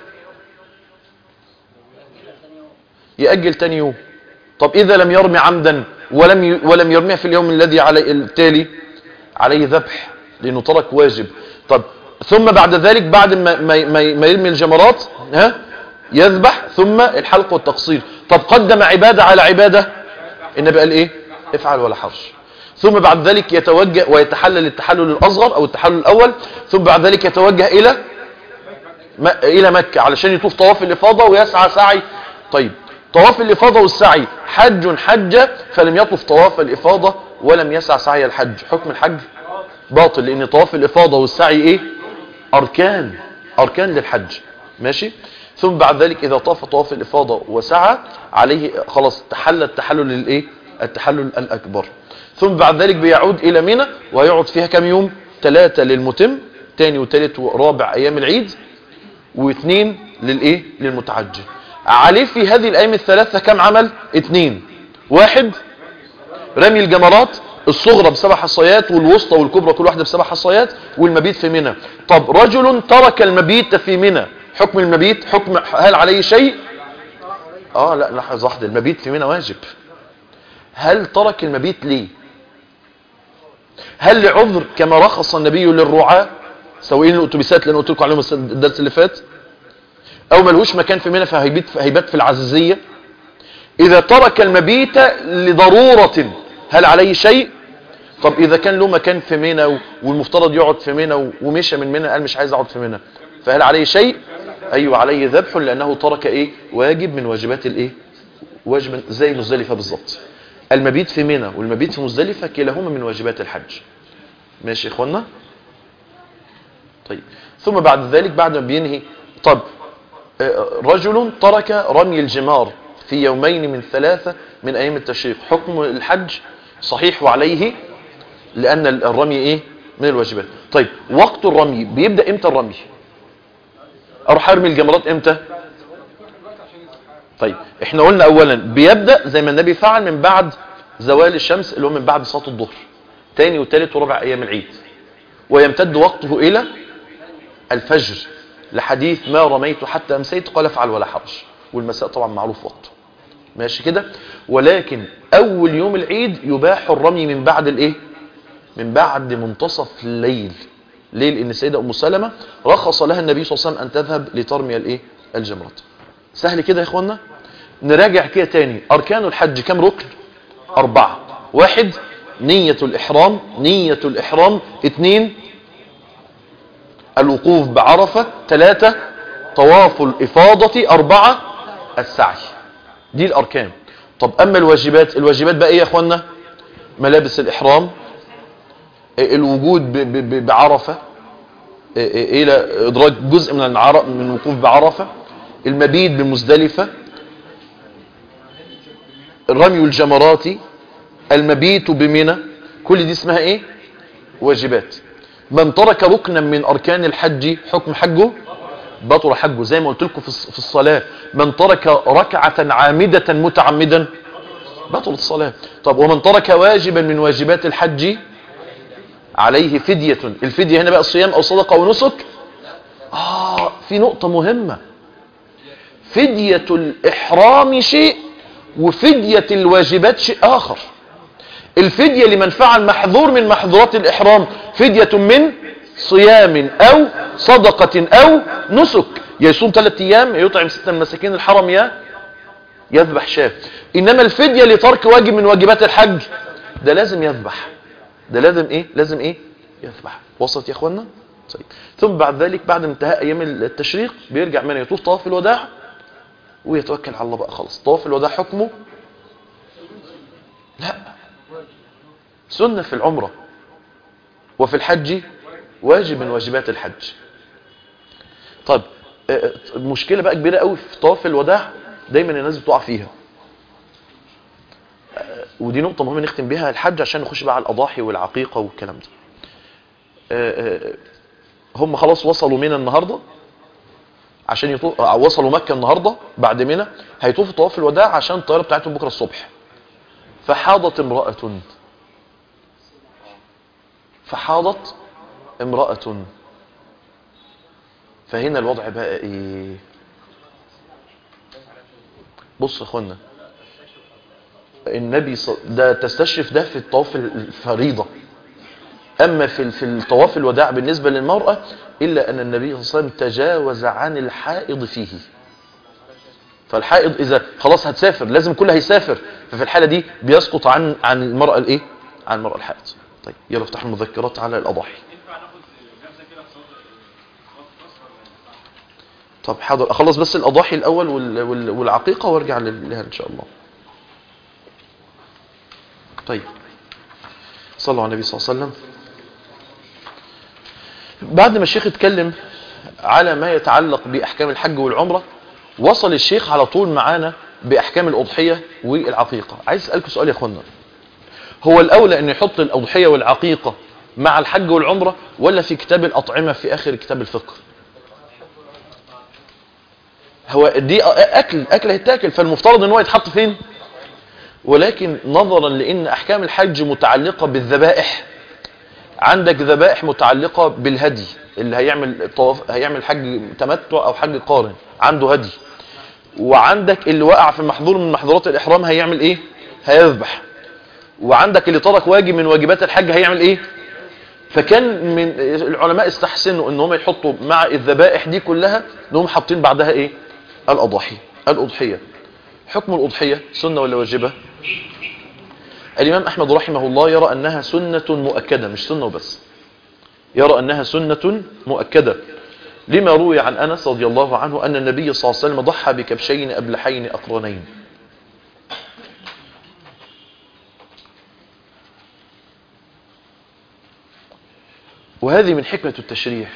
يأجل تاني يوم طب إذا لم يرمي عمدا ولم ي... ولم يرميها في اليوم الذي علي التالي عليه ذبح لأنه ترك واجب طب ثم بعد ذلك بعد ما, ما... ما... ما يرمي الجمرات ها يذبح ثم الحلق والتقصير طب قدم عبادة على عبادة النبي قال ايه افعل ولا حرج ثم بعد ذلك يتوجه ويتحلل التحلل الأصغر أو التحلل الأول ثم بعد ذلك يتوجه إلى م... إلى مكة علشان يطوف طواف الإفاضة ويسعى سعي طيب طواف الإفاضة والسعي حج حج فلم يطف طواف الإفاضة ولم يسعى سعي الحج حكم الحج باطل لأن طواف الإفاضة والسعي إيه أركان أركان للحج ماشي ثم بعد ذلك إذا طاف طواف الإفاضة وسعى عليه خلاص تحل التحلل الإيه التحلل الأكبر ثم بعد ذلك بيعود إلى منى ويقعد فيها كم يوم ثلاثة للمتم تاني وثالث ورابع أيام العيد واثنين للإيه للمتعجل عليه في هذه الأيام الثلاثة كم عمل اثنين واحد رمي الجمرات الصغرى بسبع حصيات والوسطى والكبرى كل واحدة بسبع حصيات والمبيت في منى طب رجل ترك المبيت في منى حكم المبيت حكم هل عليه شيء اه لا لحظة واحدة المبيت في منى واجب هل ترك المبيت ليه هل لعذر كما رخص النبي للرعاة سواء الاتوبيسات اللي انا قلت لكم عليهم الدرس اللي فات او ملهوش مكان في منى فهيبيت هيبات في العزيزية اذا ترك المبيت لضرورة هل عليه شيء طب اذا كان له مكان في منى والمفترض يقعد في منى ومشى من منى قال مش عايز اقعد في منى فهل عليه شيء ايوه عليه ذبح لانه ترك ايه واجب من واجبات الايه واجب زي مزدلفة بالظبط المبيت في منى والمبيت في مزدلفة كلاهما من واجبات الحج ماشي يا اخوانا طيب ثم بعد ذلك بعد ما بينهي طب رجل ترك رمي الجمار في يومين من ثلاثة من أيام التشريق حكم الحج صحيح وعليه لأن الرمي إيه من الواجبات طيب وقت الرمي بيبدأ إمتى الرمي أروح أرمي الجمرات إمتى طيب إحنا قلنا أولا بيبدأ زي ما النبي فعل من بعد زوال الشمس اللي هو من بعد صلاة الظهر تاني وتالت وربع أيام العيد ويمتد وقته إلى الفجر لحديث ما رميت حتى أمسيت قال افعل ولا حرج والمساء طبعا معروف وقته ماشي كده ولكن أول يوم العيد يباح الرمي من بعد الإيه من بعد منتصف الليل ليه لأن السيدة أم سلمة رخص لها النبي صلى الله عليه وسلم أن تذهب لترمي الإيه الجمرات سهل كده يا إخوانا نراجع كده تاني أركان الحج كم ركن أربعة واحد نية الإحرام نية الإحرام اثنين الوقوف بعرفة ثلاثة طواف الإفاضة أربعة السعي دي الأركان طب أما الواجبات الواجبات بقى إيه يا أخوانا ملابس الإحرام الوجود ب- ب- بعرفة إلى إدراك جزء من العرق من الوقوف بعرفة المبيت بمزدلفة الرمي الجمرات المبيت بمنى كل دي اسمها ايه واجبات من ترك ركنا من اركان الحج حكم حجه بطل حجه زي ما قلت لكم في الص- في الصلاة من ترك ركعة عامدة متعمدا بطلت الصلاة طب ومن ترك واجبا من واجبات الحج عليه فدية الفدية هنا بقى الصيام أو صدقة أو نسك آه في نقطة مهمة فدية الإحرام شيء وفدية الواجبات شيء آخر الفدية لمن فعل محظور من محظورات الإحرام فدية من صيام أو صدقة أو نسك يصوم ثلاثة أيام يطعم ستة من مساكين الحرم يا يذبح شاة إنما الفدية لترك واجب من واجبات الحج ده لازم يذبح ده لازم إيه لازم إيه يذبح وصلت يا أخوانا طيب ثم بعد ذلك بعد انتهاء أيام التشريق بيرجع من يطوف طواف الوداع ويتوكل على الله بقى خلاص طواف الوداع حكمه لا سنة في العمرة وفي الحج واجب من واجبات الحج طيب آه، مشكلة بقى كبيرة قوي في طواف الوداع دايما الناس بتقع فيها آه، ودي نقطة مهمة نختم بيها الحج عشان نخش بقى على الأضاحي والعقيقة والكلام ده آه، آه، هم خلاص وصلوا منى النهاردة عشان يطوف آه، وصلوا مكة النهاردة بعد منى هيطوفوا طواف الوداع عشان الطيارة بتاعتهم بكرة الصبح فحاضت امرأة فحاضت امرأة فهنا الوضع بقى ايه بص يا اخوانا النبي ص... ده تستشرف ده في الطواف الفريضة اما في في الطواف الوداع بالنسبة للمرأة الا ان النبي صلى الله عليه وسلم تجاوز عن الحائض فيه فالحائض اذا خلاص هتسافر لازم كله هيسافر ففي الحالة دي بيسقط عن عن المرأة الايه عن المرأة الحائض طيب يلا افتح المذكرات على الاضاحي طب حاضر اخلص بس الاضاحي الاول وال- وال- والعقيقه وارجع لل- لها ان شاء الله طيب صلوا على النبي صلى الله عليه وسلم بعد ما الشيخ اتكلم على ما يتعلق باحكام الحج والعمره وصل الشيخ على طول معانا باحكام الاضحيه والعقيقه عايز اسالكم سؤال يا اخوانا هو الاولى ان يحط الاضحيه والعقيقه مع الحج والعمره ولا في كتاب الاطعمه في اخر كتاب الفقه هو دي اكل اكل هيتاكل فالمفترض ان هو يتحط فين ولكن نظرا لان احكام الحج متعلقه بالذبائح عندك ذبائح متعلقه بالهدي اللي هيعمل طواف هيعمل حج تمتع او حج قارن عنده هدي وعندك اللي وقع في محظور من محظورات الاحرام هيعمل ايه هيذبح وعندك اللي ترك واجب من واجبات الحج هيعمل ايه فكان من العلماء استحسنوا ان هم يحطوا مع الذبائح دي كلها انهم حاطين بعدها ايه الاضاحي الاضحيه حكم الاضحيه سنه ولا واجبه الامام احمد رحمه الله يرى انها سنه مؤكده مش سنه وبس يرى انها سنه مؤكده لما روي عن انس رضي الله عنه ان النبي صلى الله عليه وسلم ضحى بكبشين ابلحين اقرنين وهذه من حكمة التشريح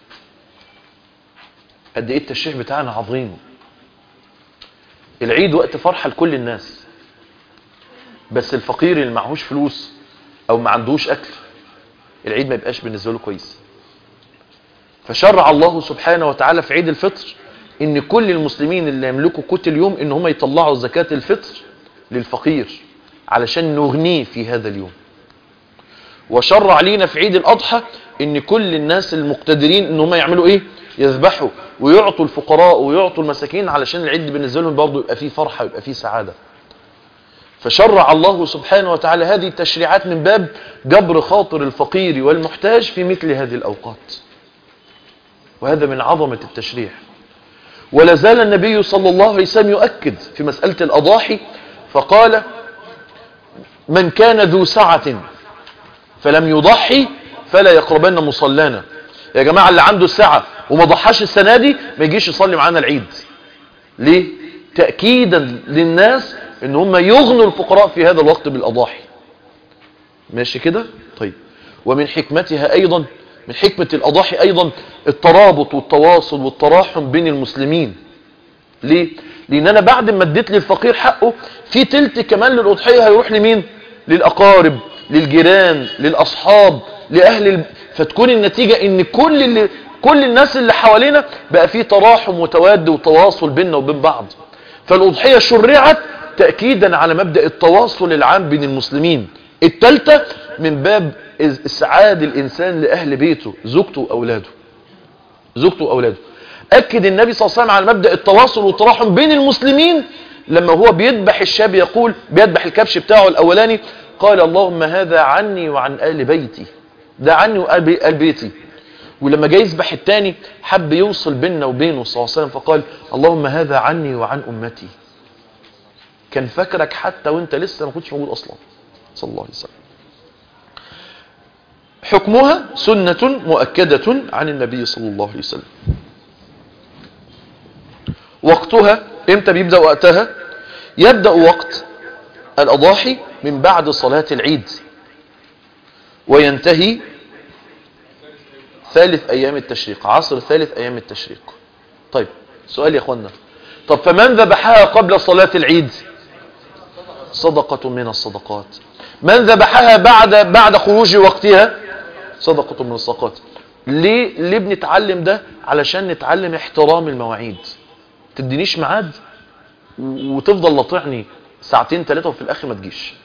قد ايه التشريح بتاعنا عظيم العيد وقت فرحة لكل الناس بس الفقير اللي معهوش فلوس او ما عندوش اكل العيد ما يبقاش بالنسبة له كويس فشرع الله سبحانه وتعالى في عيد الفطر ان كل المسلمين اللي يملكوا قوت اليوم ان هم يطلعوا زكاة الفطر للفقير علشان نغنيه في هذا اليوم وشرع لينا في عيد الاضحى ان كل الناس المقتدرين ان هم يعملوا ايه يذبحوا ويعطوا الفقراء ويعطوا المساكين علشان العيد بالنسبه لهم برضه يبقى فيه فرحه ويبقى فيه سعاده فشرع الله سبحانه وتعالى هذه التشريعات من باب جبر خاطر الفقير والمحتاج في مثل هذه الاوقات وهذا من عظمه التشريع ولا زال النبي صلى الله عليه وسلم يؤكد في مساله الاضاحي فقال من كان ذو سعه فلم يضحي فلا يقربن مصلانا يا جماعة اللي عنده الساعة وما ضحاش السنة دي ما يجيش يصلي معانا العيد ليه تأكيدا للناس ان هم يغنوا الفقراء في هذا الوقت بالأضاحي ماشي كده طيب ومن حكمتها أيضا من حكمة الأضاحي أيضا الترابط والتواصل والتراحم بين المسلمين ليه لأن أنا بعد ما اديت للفقير حقه في تلت كمان للأضحية هيروح لمين للأقارب للجيران للأصحاب لأهل ال... فتكون النتيجة ان كل اللي كل الناس اللي حوالينا بقى فيه تراحم وتواد وتواصل بيننا وبين بعض فالأضحية شرعت تأكيدا على مبدأ التواصل العام بين المسلمين التالتة من باب إسعاد الإنسان لأهل بيته زوجته وأولاده زوجته وأولاده أكد النبي صلى الله عليه وسلم على مبدأ التواصل والتراحم بين المسلمين لما هو بيذبح الشاب يقول بيذبح الكبش بتاعه الأولاني قال اللهم هذا عني وعن آل بيتي ده عني وآل بيتي ولما جاي يذبح التاني حب يوصل بيننا وبينه صلى الله عليه وسلم فقال اللهم هذا عني وعن أمتي كان فاكرك حتى وانت لسه ما كنتش موجود أصلا صلى الله عليه وسلم حكمها سنة مؤكدة عن النبي صلى الله عليه وسلم وقتها امتى بيبدأ وقتها يبدأ وقت الأضاحي من بعد صلاة العيد وينتهي ثالث أيام التشريق عصر ثالث أيام التشريق طيب سؤال يا أخوانا طب فمن ذبحها قبل صلاة العيد صدقة من الصدقات من ذبحها بعد بعد خروج وقتها صدقة من الصدقات ليه ليه بنتعلم ده علشان نتعلم احترام المواعيد تدينيش ميعاد وتفضل لطعني ساعتين ثلاثة وفي الآخر ما تجيش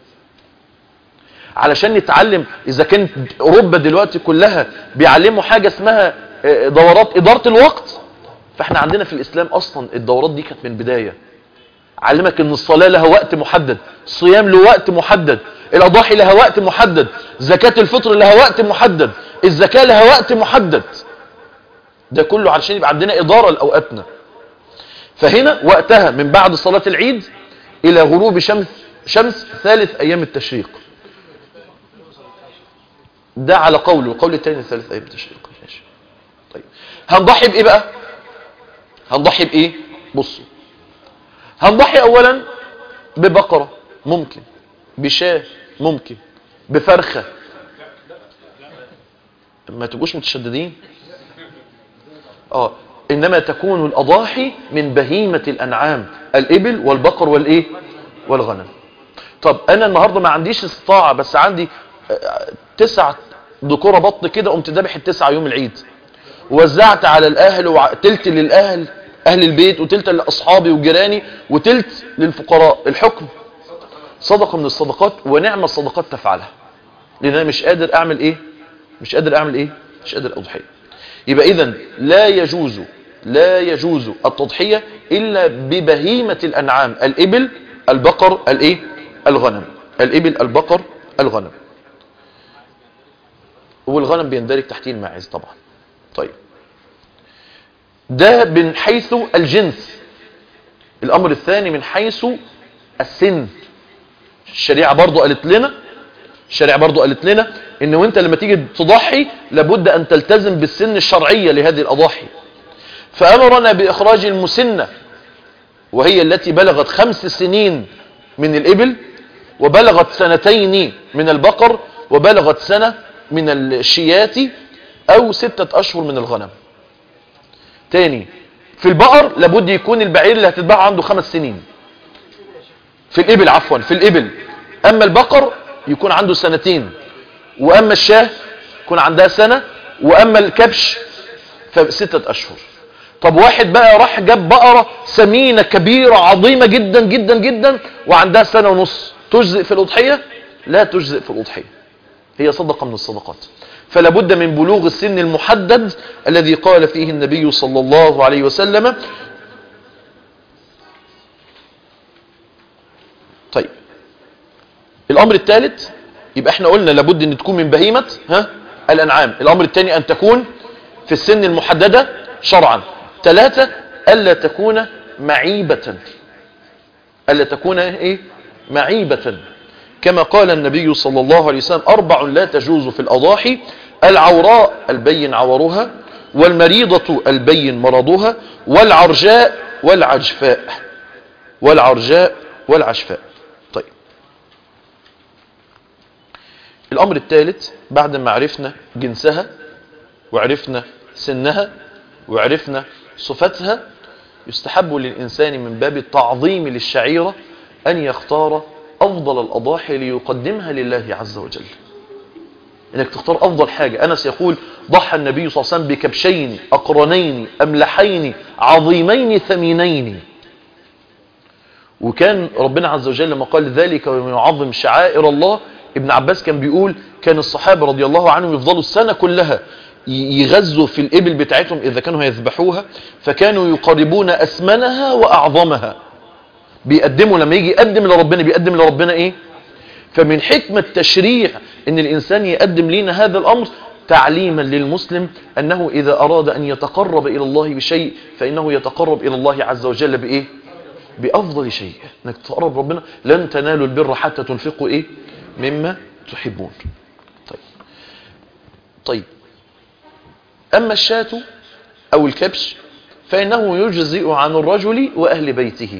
علشان نتعلم إذا كانت أوروبا دلوقتي كلها بيعلموا حاجة اسمها دورات إدارة الوقت فاحنا عندنا في الإسلام أصلا الدورات دي كانت من بداية علمك ان الصلاة لها وقت محدد الصيام له وقت محدد الأضاحي لها وقت محدد زكاة الفطر لها وقت محدد الزكاة لها وقت محدد ده كله علشان يبقى عندنا إدارة لأوقاتنا فهنا وقتها من بعد صلاة العيد إلى غروب شمس شمس ثالث أيام التشريق ده على قوله القول الثاني ثالث أيام التشريق ماشي طيب هنضحي بإيه بقى هنضحي بإيه بصوا هنضحي أولا ببقرة ممكن بشاه ممكن بفرخة ما تبقوش متشددين اه انما تكون الاضاحي من بهيمة الانعام الابل والبقر والايه والغنم طب انا النهاردة ما عنديش استطاعة بس عندي تسع ذكورة بطن كده قمت ذابح التسعة يوم العيد ووزعت على الاهل وتلت للاهل اهل البيت وتلت لاصحابي وجيراني وتلت للفقراء الحكم صدقة من الصدقات ونعم الصدقات تفعلها لان انا مش قادر اعمل ايه مش قادر اعمل ايه مش قادر اضحيه يبقى اذا لا يجوز لا يجوز التضحية الا ببهيمة الانعام الابل البقر الايه الغنم الابل البقر الغنم والغنم بيندرج تحتيه الماعز طبعا طيب ده من حيث الجنس الامر الثاني من حيث السن الشريعة برضو قالت لنا الشريعة برضو قالت لنا ان وانت لما تيجي تضحي لابد ان تلتزم بالسن الشرعية لهذه الاضاحي فامرنا باخراج المسنة وهي التي بلغت خمس سنين من الابل وبلغت سنتين من البقر وبلغت سنة من الشيات او ستة اشهر من الغنم تاني في البقر لابد يكون البعير اللي هتتباع عنده خمس سنين في الإبل عفوا في الإبل أما البقر يكون عنده سنتين وأما الشاه يكون عندها سنة وأما الكبش فستة أشهر طب واحد بقى راح جاب بقرة سمينة كبيرة عظيمة جدا جدا جدا وعندها سنة ونص تجزئ في الأضحية لا تجزئ في الأضحية هي صدقة من الصدقات فلا بد من بلوغ السن المحدد الذي قال فيه النبي صلى الله عليه وسلم طيب الأمر الثالث يبقى احنا قلنا لابد ان تكون من بهيمة ها الأنعام الأمر الثاني أن تكون في السن المحددة شرعا ثلاثة ألا تكون معيبة ألا تكون ايه معيبة كما قال النبي صلى الله عليه وسلم أربع لا تجوز في الأضاحي العوراء البين عورها والمريضة البين مرضها والعرجاء والعجفاء والعرجاء والعشفاء طيب الأمر الثالث بعد ما عرفنا جنسها وعرفنا سنها وعرفنا صفتها يستحب للإنسان من باب التعظيم للشعيرة أن يختار أفضل الأضاحي ليقدمها لله عز وجل انك تختار افضل حاجة انس يقول ضحى النبي صلى الله عليه وسلم بكبشين اقرنين املحين عظيمين ثمينين وكان ربنا عز وجل لما قال ذلك ومن يعظم شعائر الله ابن عباس كان بيقول كان الصحابة رضي الله عنهم يفضلوا السنة كلها ي- يغزوا في الإبل بتاعتهم إذا كانوا هيذبحوها فكانوا يقربون أسمنها وأعظمها بيقدموا لما يجي يقدم لربنا بيقدم لربنا إيه فمن حكمة تشريع ان الانسان يقدم لنا هذا الامر تعليما للمسلم انه اذا اراد ان يتقرب الى الله بشيء فانه يتقرب الى الله عز وجل بايه بافضل شيء انك تقرب ربنا لن تنالوا البر حتى تنفقوا ايه مما تحبون طيب طيب اما الشاة او الكبش فانه يجزئ عن الرجل واهل بيته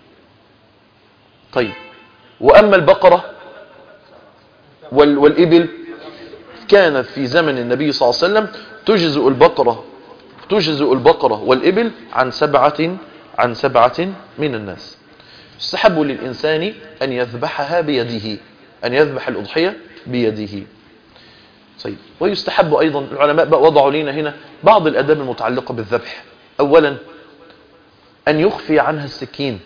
طيب واما البقره وال- والإبل كانت في زمن النبي صلى الله عليه وسلم تجزئ البقرة تجزئ البقرة والإبل عن سبعة عن سبعة من الناس يستحب للإنسان أن يذبحها بيده أن يذبح الأضحية بيده طيب ويستحب أيضا العلماء بقى وضعوا لنا هنا بعض الأداب المتعلقة بالذبح أولا أن يخفي عنها السكين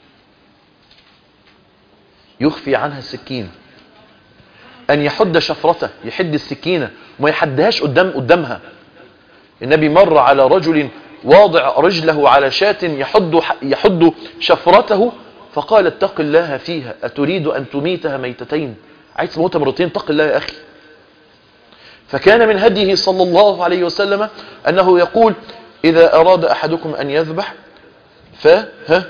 يخفي عنها السكين أن يحد شفرته يحد السكينة وما يحدهاش قدام قدامها النبي مر على رجل واضع رجله على شاة يحد يحد شفرته فقال اتق الله فيها أتريد أن تميتها ميتتين عايز تموتها مرتين اتق الله يا أخي فكان من هديه صلى الله عليه وسلم أنه يقول إذا أراد أحدكم أن يذبح ف ها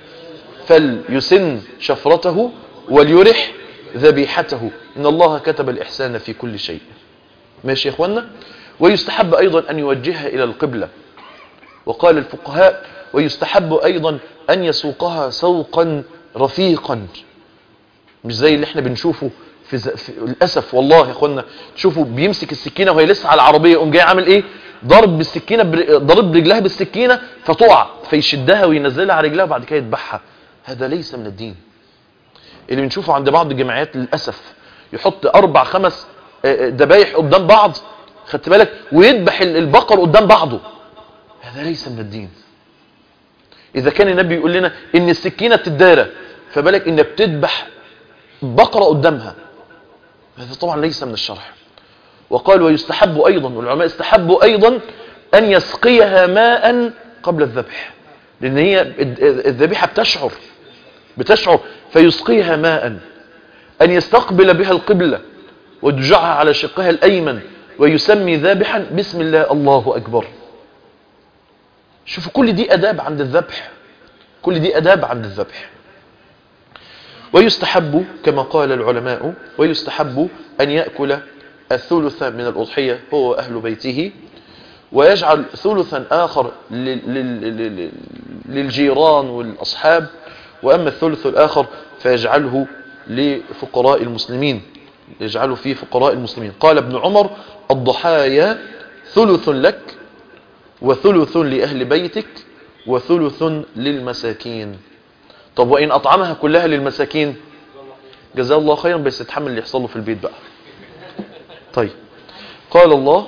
فليسن شفرته وليرح ذبيحته إن الله كتب الإحسان في كل شيء ماشي يا إخوانا ويستحب أيضا أن يوجهها إلى القبلة وقال الفقهاء ويستحب أيضا أن يسوقها سوقا رفيقا مش زي اللي احنا بنشوفه في, ز... في للأسف والله يا إخوانا تشوفوا بيمسك السكينة وهي لسه على العربية يقوم جاي عامل إيه ضرب بالسكينة بر... ضرب رجلها بالسكينة فتقع فيشدها وينزلها على رجلها وبعد كده يذبحها هذا ليس من الدين اللي بنشوفه عند بعض الجمعيات للأسف يحط أربع خمس ذبايح قدام بعض خدت بالك ويذبح البقر قدام بعضه هذا ليس من الدين إذا كان النبي يقول لنا إن السكينة بتدارى فبالك إنك بتذبح بقرة قدامها هذا طبعا ليس من الشرع وقال ويستحب أيضا والعلماء استحبوا أيضا أن يسقيها ماء قبل الذبح لأن هي الذبيحة بتشعر بتشعر فيسقيها ماء أن يستقبل بها القبلة ويدجعها على شقها الأيمن ويسمي ذابحا بسم الله الله أكبر شوفوا كل دي أداب عند الذبح كل دي أداب عند الذبح ويستحب كما قال العلماء ويستحب أن يأكل الثلث من الأضحية هو أهل بيته ويجعل ثلثا آخر للجيران والأصحاب وأما الثلث الآخر فيجعله لفقراء المسلمين يجعله في فقراء المسلمين قال ابن عمر الضحايا ثلث لك وثلث لأهل بيتك وثلث للمساكين طب وإن أطعمها كلها للمساكين جزاه الله خيرا بس يتحمل اللي يحصل له في البيت بقى طيب قال الله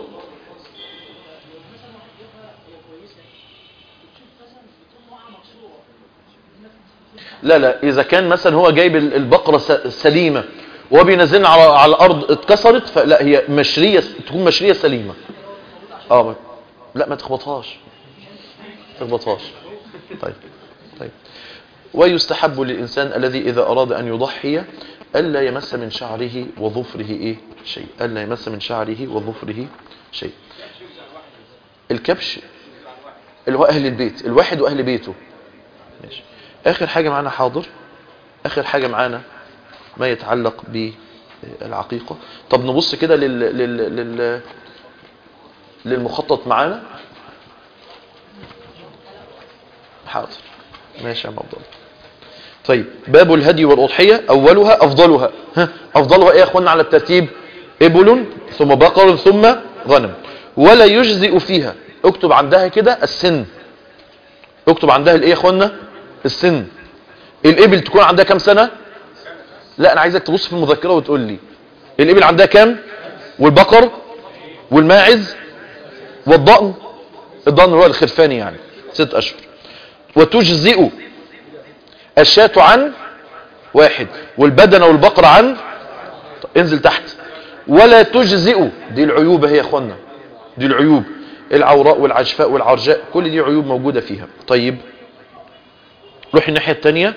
لا لا إذا كان مثلا هو جايب البقرة سليمة وهو بينزلها على على الأرض اتكسرت فلا هي مشرية تكون مشرية سليمة اه لا ما تخبطهاش تخبطهاش طيب طيب ويستحب للإنسان الذي إذا أراد أن يضحي ألا يمس من شعره وظفره إيه شيء ألا يمس من شعره وظفره شيء الكبش اللي هو أهل البيت الواحد وأهل بيته ماشي آخر حاجة معانا حاضر آخر حاجة معانا ما يتعلق بالعقيقة طب نبص كده لل... لل... لل... للمخطط معانا حاضر ماشي يا عم عبد الله طيب باب الهدي والأضحية أولها أفضلها ها أفضلها إيه يا أخوانا على الترتيب إبل ثم بقر ثم غنم ولا يجزئ فيها اكتب عندها كده السن اكتب عندها الايه يا اخوانا السن الابل تكون عندها كام سنة لا انا عايزك تبص في المذكرة وتقول لي الابل عندها كام والبقر والماعز والضأن الضأن هو الخرفاني يعني ست اشهر وتجزئ الشاة عن واحد والبدن والبقر عن طب انزل تحت ولا تجزئ دي العيوب هي يا اخوانا دي العيوب العوراء والعجفاء والعرجاء كل دي عيوب موجودة فيها طيب روح الناحية التانية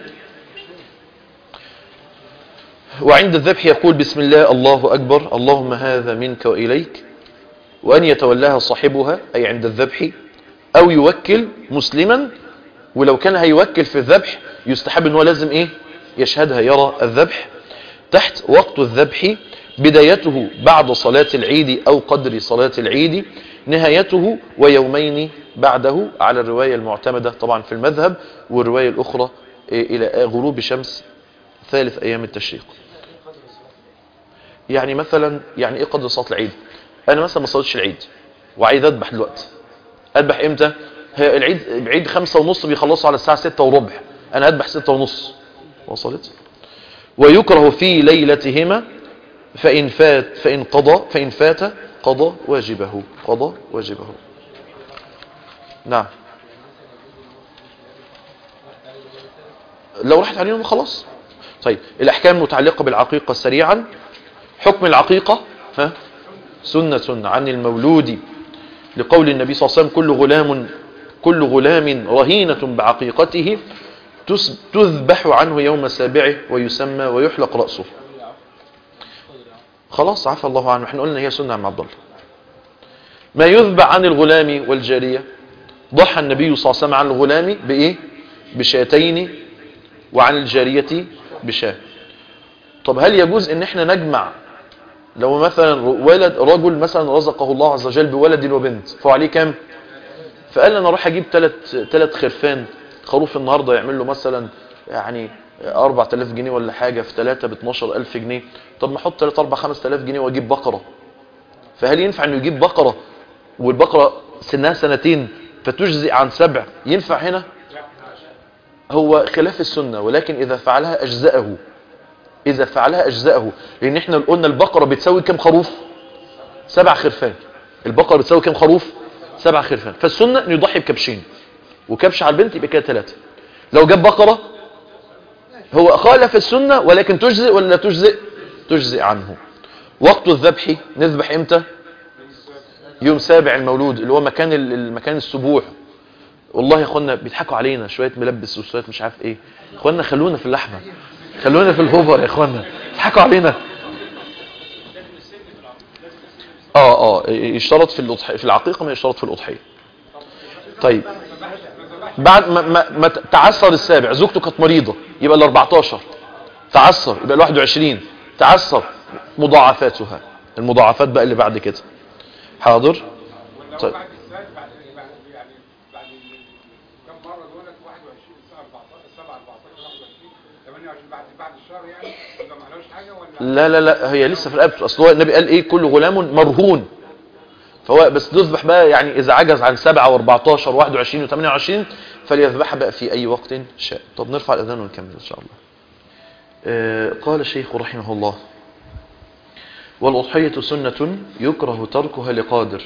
وعند الذبح يقول بسم الله الله أكبر اللهم هذا منك وإليك وأن يتولاها صاحبها أي عند الذبح أو يوكل مسلما ولو كان هيوكل في الذبح يستحب أنه لازم إيه يشهدها يرى الذبح تحت وقت الذبح بدايته بعد صلاة العيد أو قدر صلاة العيد نهايته ويومين بعده على الرواية المعتمدة طبعا في المذهب والرواية الأخرى إيه، إلى غروب شمس ثالث أيام التشريق يعني مثلا يعني إيه قدر صلاة العيد أنا مثلا ما صليتش العيد وعايز أذبح دلوقتي أذبح إمتى هي العيد العيد خمسة ونص بيخلصوا على الساعة ستة وربع أنا أذبح ستة ونص وصلت ويكره في ليلتهما فإن فات فإن قضى فإن فات قضى واجبه قضى واجبه نعم لو راحت عليهم خلاص طيب الأحكام المتعلقة بالعقيقة سريعا حكم العقيقة ها سنة عن المولود لقول النبي صلى الله عليه وسلم كل غلام كل غلام رهينة بعقيقته تس- تذبح عنه يوم سابعه ويسمى ويحلق رأسه خلاص عفى الله عنه احنا قلنا هي سنة عم عبد الله ما يذبح عن الغلام والجارية ضحى النبي صلى الله عليه وسلم عن الغلام بإيه بشاتين وعن الجارية بشاة طب هل يجوز ان احنا نجمع لو مثلا ولد رجل مثلا رزقه الله عز وجل بولد وبنت فهو عليه كام فقال انا اروح اجيب ثلاث ثلاث خرفان خروف النهارده يعمل له مثلا يعني 4000 جنيه ولا حاجه في 3 ب 12000 جنيه طب ما احط 3 4 5000 جنيه واجيب بقره فهل ينفع انه يجيب بقره والبقره سنها سنتين فتجزئ عن سبع ينفع هنا هو خلاف السنه ولكن اذا فعلها اجزاه اذا فعلها اجزاه لان احنا قلنا البقره بتساوي كام خروف سبع خرفان البقره بتساوي كام خروف سبع خرفان فالسنه انه يضحي بكبشين وكبش على البنت يبقى كده ثلاثه لو جاب بقره هو خالف السنه ولكن تجزئ ولا لا تجزئ تجزئ عنه وقت الذبح نذبح امتى يوم سابع المولود اللي هو مكان ال- المكان السبوح والله يا اخوانا بيضحكوا علينا شويه ملبس وشويه مش عارف ايه اخوانا خلونا في اللحمه خلونا في الهوفر يا اخوانا بيضحكوا علينا اه اه يشترط في الأضحية في العقيقه ما يشترط في الاضحيه طيب بعد ما, ما, ما تعثر السابع زوجته كانت مريضه يبقى ال 14 تعثر يبقى ال 21 تعثر مضاعفاتها المضاعفات بقى اللي بعد كده حاضر ولو طيب. بعد السنة بعد بعد يعني بعد كم مرة دولت 21 الساعة 14 7 14 21 28 بعد بعد الشهر يعني يبقى ما عليهوش حاجة ولا لا لا لا هي لسه في رقبته اصل هو النبي قال ايه كل غلام مرهون فهو بس تذبح بقى يعني اذا عجز عن 7 و14 و21 و28 فليذبحها بقى في اي وقت شاء طب نرفع الاذان ونكمل ان شاء الله آه قال الشيخ رحمه الله والأضحية سنة يكره تركها لقادر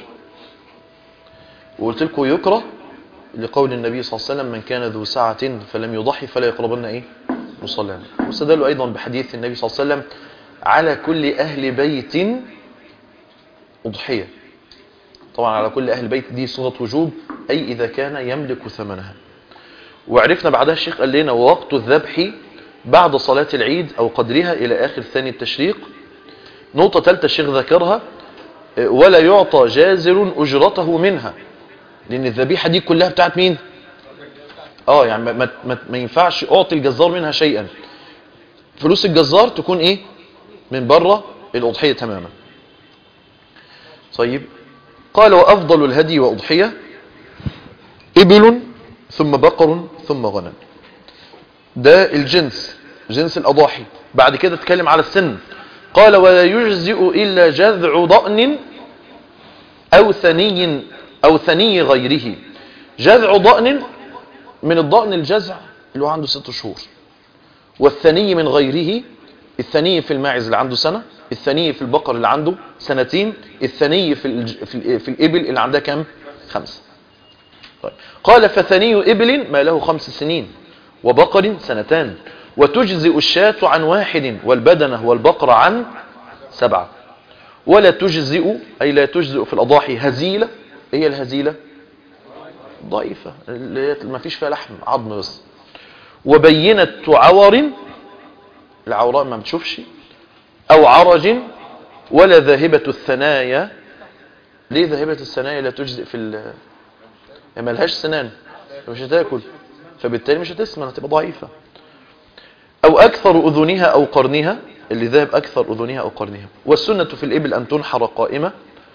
وقلت لكم يكره لقول النبي صلى الله عليه وسلم من كان ذو سعة فلم يضحي فلا يقربن ايه مصلى واستدلوا ايضا بحديث النبي صلى الله عليه وسلم على كل اهل بيت اضحية طبعا على كل اهل بيت دي صيغه وجوب اي اذا كان يملك ثمنها وعرفنا بعدها الشيخ قال لنا ووقت الذبح بعد صلاة العيد او قدرها الى اخر ثاني التشريق نقطة ثالثة الشيخ ذكرها آه، ولا يعطى جازر اجرته منها لان الذبيحة دي كلها بتاعت مين اه يعني ما, ما, ما, ما ينفعش اعطي الجزار منها شيئا فلوس الجزار تكون ايه من بره الاضحية تماما طيب قال وافضل الهدي واضحية ابل ثم بقر ثم غنم ده الجنس جنس الاضاحي بعد كده اتكلم على السن قال ولا يجزئ الا جذع ضأن او ثني او ثني غيره جذع ضأن من الضأن الجزع اللي هو عنده ست شهور والثني من غيره الثني في الماعز اللي عنده سنة الثني في البقر اللي عنده سنتين الثني في, الج... في, ال... في الإبل اللي عندها كام خمسة طيب. قال فثني إبل ما له خمس سنين وبقر سنتان وتجزئ الشاة عن واحد والبدنة والبقر عن سبعة ولا تجزئ أي لا تجزئ في الأضاحي هزيلة إيه الهزيلة ضعيفة اللي هي ما فيش فيها لحم عظم بس وبينة عور العوراء ما بتشوفش أو عرج ولا ذاهبة الثنايا ليه ذاهبة الثنايا لا تجزئ في ال ما لهاش سنان مش هتاكل فبالتالي مش هتسمن هتبقى ضعيفة أو أكثر أذنها أو قرنها اللي ذهب أكثر أذنها أو قرنها والسنة في الإبل أن تنحر قائمة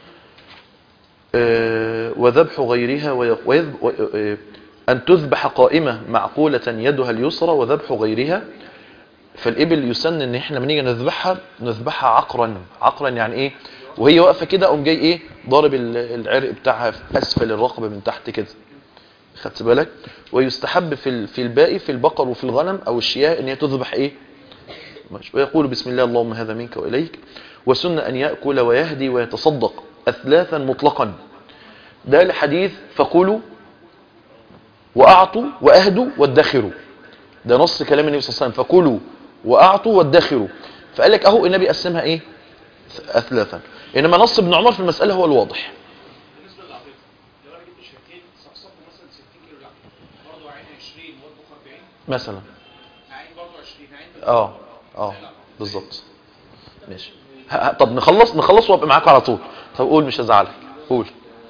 آه، وذبح غيرها وي- ويذب- و- آه، أن تذبح قائمة معقولة يدها اليسرى وذبح غيرها فالإبل يسن إن إحنا لما نيجي نذبحها نذبحها عقرا عقرا يعني إيه وهي واقفة كده أقوم جاي إيه ضارب ال- العرق بتاعها في أسفل الرقبة من تحت كده خدت بالك ويستحب في ال- في الباقي في البقر وفي الغنم أو الشياه إن هي تذبح إيه ماشي. ويقول بسم الله اللهم هذا منك وإليك وسن أن يأكل ويهدي ويتصدق أثلاثا مطلقا ده الحديث فقولوا وأعطوا وأهدوا وادخروا ده نص كلام النبي صلى الله عليه وسلم فكلوا وأعطوا وادخروا فقال لك أهو النبي قسمها إيه أثلاثا إنما نص ابن عمر في المسألة هو الواضح بالنسبه للعقيقه لو انا جبت شركتين صفصفوا مثلا 60 كيلو لحمه برضه عين 20 واطبخ 40 مثلا عين برضه 20 عين اه اه بالظبط ماشي ه- ه- طب نخلص نخلص وابقى معاكم على طول طب قول مش هزعلك قول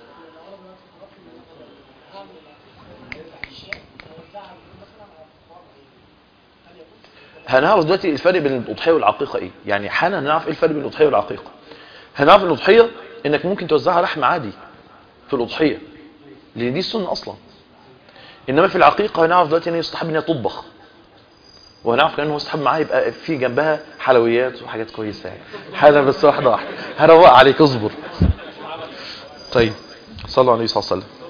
هنعرف دلوقتي الفرق بين الاضحيه والعقيقه ايه يعني حالا هنعرف ايه الفرق بين الاضحيه والعقيقه هنعرف الاضحيه انك ممكن توزعها لحم عادي في الاضحيه لان دي السنه اصلا انما في العقيقه هنعرف دلوقتي ان هي يستحب ان هي تطبخ وهنعرف كمان هو يستحب معاه يبقى في جنبها حلويات وحاجات كويسه يعني حالا بس واحده واحده هروق عليك اصبر طيب صلوا على النبي صلى الله عليه وسلم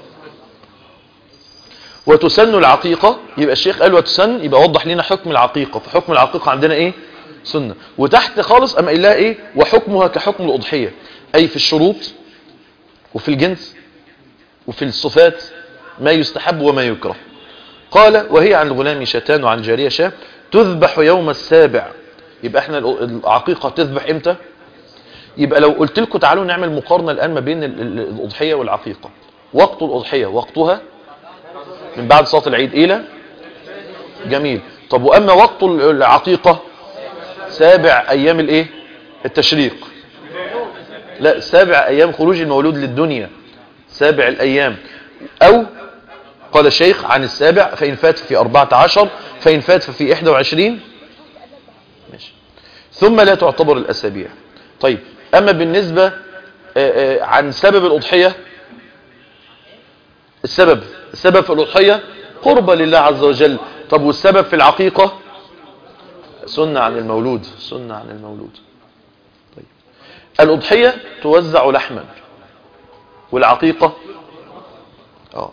وتسن العقيقة يبقى الشيخ قال وتسن يبقى وضح لنا حكم العقيقة فحكم العقيقة عندنا ايه سنة وتحت خالص اما قال لها ايه وحكمها كحكم الأضحية اي في الشروط وفي الجنس وفي الصفات ما يستحب وما يكره قال وهي عن الغلام شتان وعن جارية شاة تذبح يوم السابع يبقى احنا العقيقة تذبح امتى يبقى لو قلت لكم تعالوا نعمل مقارنة الآن ما بين ال- ال- الأضحية والعقيقة وقت الأضحية وقتها من بعد صلاة العيد إلى جميل طب وأما وقت العقيقة سابع أيام الإيه التشريق لا سابع أيام خروج المولود للدنيا سابع الأيام أو قال الشيخ عن السابع فإن فات في أربعة عشر فإن فات ففي إحدى وعشرين ماشي ثم لا تعتبر الأسابيع طيب أما بالنسبة آه، آه، عن سبب الأضحية السبب السبب في الأضحية قربة لله عز وجل طب والسبب في العقيقة سنة عن المولود سنة عن المولود طيب الأضحية توزع لحما والعقيقة اه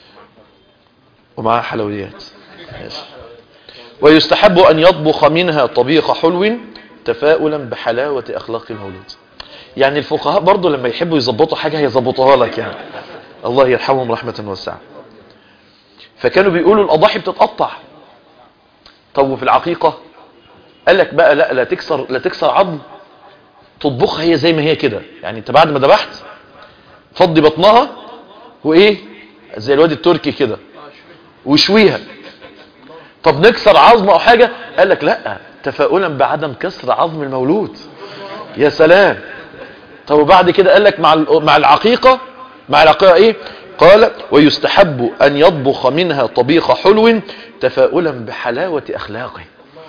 ومعها حلويات ماشي. ويستحب أن يطبخ منها طبيخ حلو تفاؤلا بحلاوة أخلاق المولود يعني الفقهاء برضو لما يحبوا يظبطوا حاجة هيظبطوها لك يعني الله يرحمهم رحمة واسعة فكانوا بيقولوا الأضاحي بتتقطع طب وفي العقيقة قال لك بقى لا لا تكسر لا تكسر عظم تطبخها هي زي ما هي كده يعني انت بعد ما ذبحت فضي بطنها وايه زي الواد التركي كده وشويها طب نكسر عظم او حاجة قال لك لا تفاؤلا بعدم كسر عظم المولود يا سلام طب وبعد كده قال لك مع ال- مع العقيقة مع العقيقة ايه قال ويستحب ان يطبخ منها طبيخ حلو تفاؤلا بحلاوة اخلاقه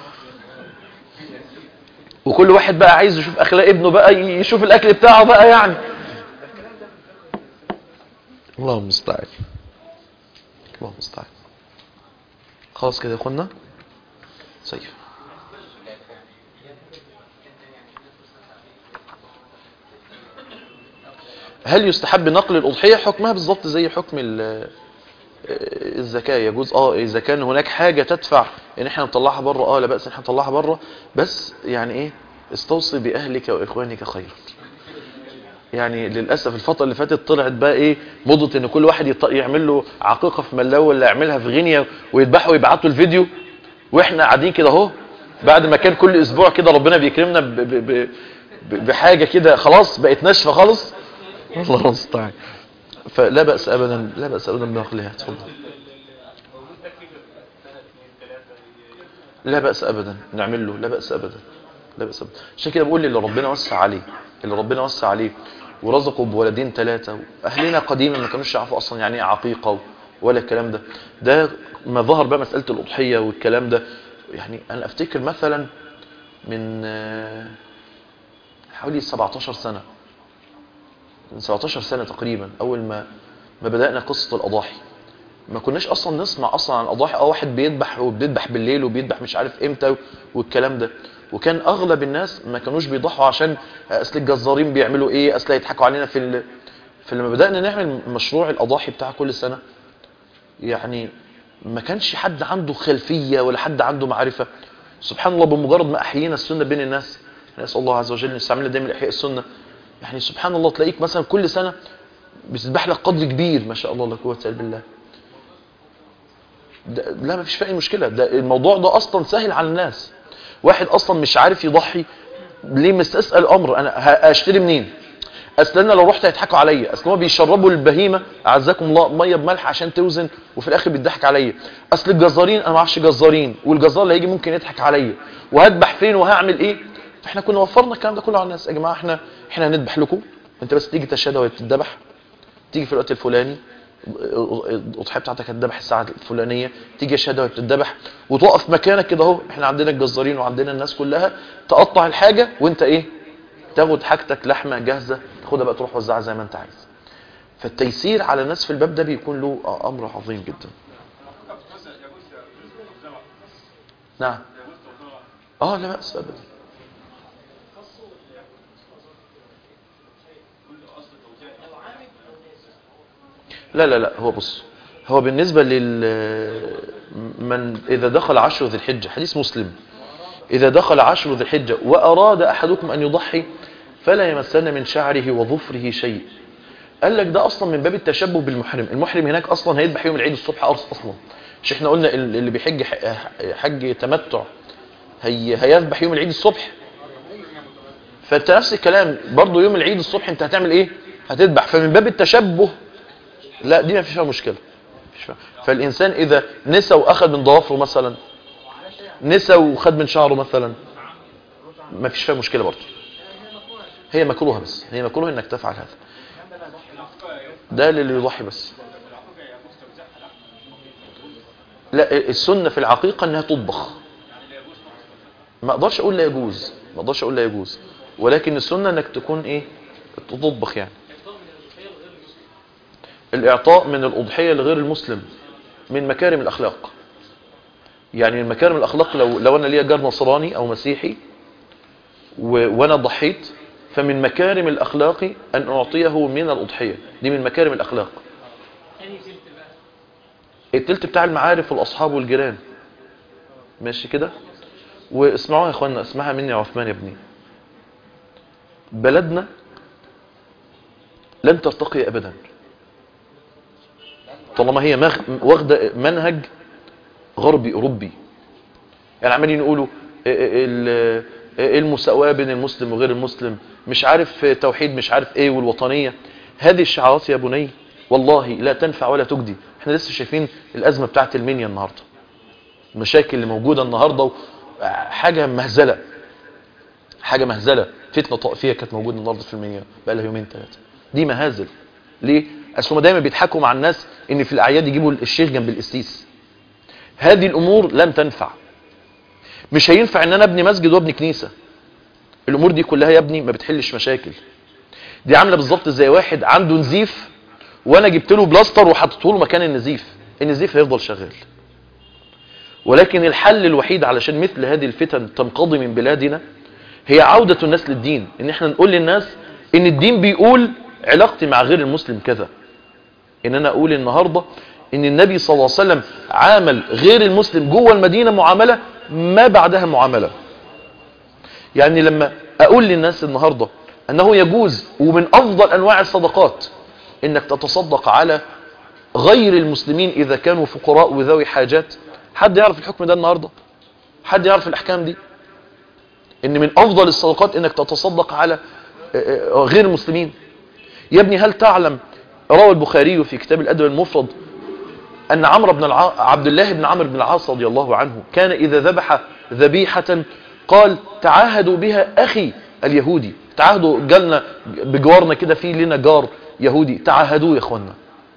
وكل واحد بقى عايز يشوف اخلاق ابنه بقى يشوف الاكل بتاعه بقى يعني الله المستعان الله المستعان خلاص كده يا اخوانا سيف هل يستحب نقل الأضحية حكمها بالظبط زي حكم ال- الزكاة يجوز اه اذا كان هناك حاجة تدفع ان احنا نطلعها بره اه لا بأس ان احنا نطلعها بره بس يعني ايه استوصي بأهلك وإخوانك خيرا يعني للاسف الفتره اللي فاتت طلعت بقى ايه موضه ان كل واحد يط- يعمل له عقيقه في ملاوه ولا يعملها في غينيا ويذبحوا ويبعتوا الفيديو واحنا قاعدين كده اهو بعد ما كان كل اسبوع كده ربنا بيكرمنا ب ب ب ب بحاجه كده خلاص بقت ناشفه خالص الله المستعان فلا باس ابدا لا باس ابدا بنقلها اتفضل لا بأس أبدا نعمل له لا بأس أبدا لا بأس أبدا عشان كده بقول اللي ربنا وسع عليه اللي ربنا وسع عليه ورزقه بولدين ثلاثة أهلنا قديما ما كانوش يعرفوا أصلا يعني إيه عقيقة ولا الكلام ده ده ما ظهر بقى مسألة الأضحية والكلام ده يعني أنا أفتكر مثلا من آه، حوالي 17 سنة من 17 سنة تقريبا أول ما ما بدأنا قصة الأضاحي ما كناش اصلا نسمع اصلا عن اضاحي اه واحد بيذبح وبيذبح بالليل وبيذبح مش عارف امتى والكلام ده وكان اغلب الناس ما كانوش بيضحوا عشان اصل الجزارين بيعملوا ايه اصل هيضحكوا علينا في ال... فلما بدانا نعمل مشروع الاضاحي بتاع كل سنه يعني ما كانش حد عنده خلفيه ولا حد عنده معرفه سبحان الله بمجرد ما احيينا السنه بين الناس نسال الله عز وجل ان يستعملنا دايما احياء السنه يعني سبحان الله تلاقيك مثلا كل سنه بتذبح لك قدر كبير ما شاء الله لا قوه الا بالله ده لا ما فيش فيه اي مشكله ده الموضوع ده اصلا سهل على الناس واحد اصلا مش عارف يضحي ليه مستسأل امر انا ه- اشتري منين اصل انا لو رحت هيضحكوا عليا اصل هم بيشربوا البهيمه اعزكم الله ميه بملح عشان توزن وفي الاخر بيضحك عليا اصل الجزارين انا ما اعرفش جزارين والجزار اللي هيجي ممكن يضحك عليا وهذبح فين وهعمل ايه فاحنا كنا وفرنا الكلام ده كله على الناس يا جماعه احنا احنا هنذبح لكم انت بس تيجي تشهد وهي بتذبح تيجي في الوقت الفلاني الاضحيه بتاعتك هتذبح الساعه الفلانيه تيجي الشهاده وهي بتذبح وتقف مكانك كده اهو احنا عندنا الجزارين وعندنا الناس كلها تقطع الحاجه وانت ايه تاخد حاجتك لحمه جاهزه تاخدها بقى تروح وزعها زي ما انت عايز فالتيسير على الناس في الباب ده بيكون له امر عظيم جدا نعم اه لا بأس ابدا لا لا لا هو بص هو بالنسبة لل من إذا دخل عشر ذي الحجة حديث مسلم إذا دخل عشر ذي الحجة وأراد أحدكم أن يضحي فلا يمسن من شعره وظفره شيء قال لك ده أصلا من باب التشبه بالمحرم المحرم هناك أصلا هيذبح يوم العيد الصبح أرس أصلا مش احنا قلنا ال- اللي بيحج ح- حج تمتع هي هيذبح يوم العيد الصبح فانت نفس الكلام برضو يوم العيد الصبح انت هتعمل ايه هتذبح فمن باب التشبه لا دي ما فيش فيها مشكله مفيش فيها. فالانسان اذا نسى واخذ من ضوافره مثلا نسى وخد من شعره مثلا ما فيش فيها مشكله برضه هي مكروهه بس هي مكروه انك تفعل هذا ده للي يضحي بس لا السنه في العقيقه انها تطبخ ما اقدرش اقول لا يجوز ما اقدرش اقول لا يجوز ولكن السنه انك تكون ايه تطبخ يعني الاعطاء من الاضحيه لغير المسلم من مكارم الاخلاق يعني من مكارم الاخلاق لو لو انا ليا جار نصراني او مسيحي و- وانا ضحيت فمن مكارم الاخلاق ان اعطيه من الاضحيه دي من مكارم الاخلاق التلت بتاع المعارف والاصحاب والجيران ماشي كده واسمعوها يا اخوانا اسمعها مني يا عثمان يا ابني بلدنا لن ترتقي ابدا طالما هي مغ... واخده منهج غربي اوروبي يعني عمالين يقولوا ال- المساواه بين المسلم وغير المسلم مش عارف توحيد مش عارف ايه والوطنيه هذه الشعارات يا بني والله لا تنفع ولا تجدي احنا لسه شايفين الازمه بتاعت المنيا النهارده المشاكل اللي موجوده النهارده و- حاجه مهزله حاجه مهزله فتنه طائفيه كانت موجوده النهارده في المنيا بقى لها يومين ثلاثه دي مهازل ليه اصل هم دايما بيضحكوا مع الناس ان في الاعياد يجيبوا الشيخ جنب القسيس هذه الامور لن تنفع مش هينفع ان انا ابني مسجد وابني كنيسه الامور دي كلها يا ابني ما بتحلش مشاكل دي عامله بالظبط زي واحد عنده نزيف وانا جبت له بلاستر وحطيته له مكان النزيف النزيف هيفضل شغال ولكن الحل الوحيد علشان مثل هذه الفتن تنقضي من بلادنا هي عودة الناس للدين ان احنا نقول للناس ان الدين بيقول علاقتي مع غير المسلم كذا ان انا اقول النهاردة ان النبي صلى الله عليه وسلم عامل غير المسلم جوه المدينة معاملة ما بعدها معاملة يعني لما اقول للناس النهاردة أنه يجوز ومن أفضل أنواع الصدقات أنك تتصدق على غير المسلمين إذا كانوا فقراء وذوي حاجات حد يعرف الحكم ده النهاردة حد يعرف الأحكام دي ان من افضل الصدقات انك تتصدق على آه، آه، غير المسلمين يا ابني هل تعلم روى البخاري في كتاب الادب المفرد ان عمرو بن الع... عبد الله بن عمرو بن العاص رضي الله عنه كان اذا ذبح ذبيحة قال تعاهدوا بها اخي اليهودي تعاهدوا جالنا بجوارنا كده في لنا جار يهودي تعاهدوا يا اخوانا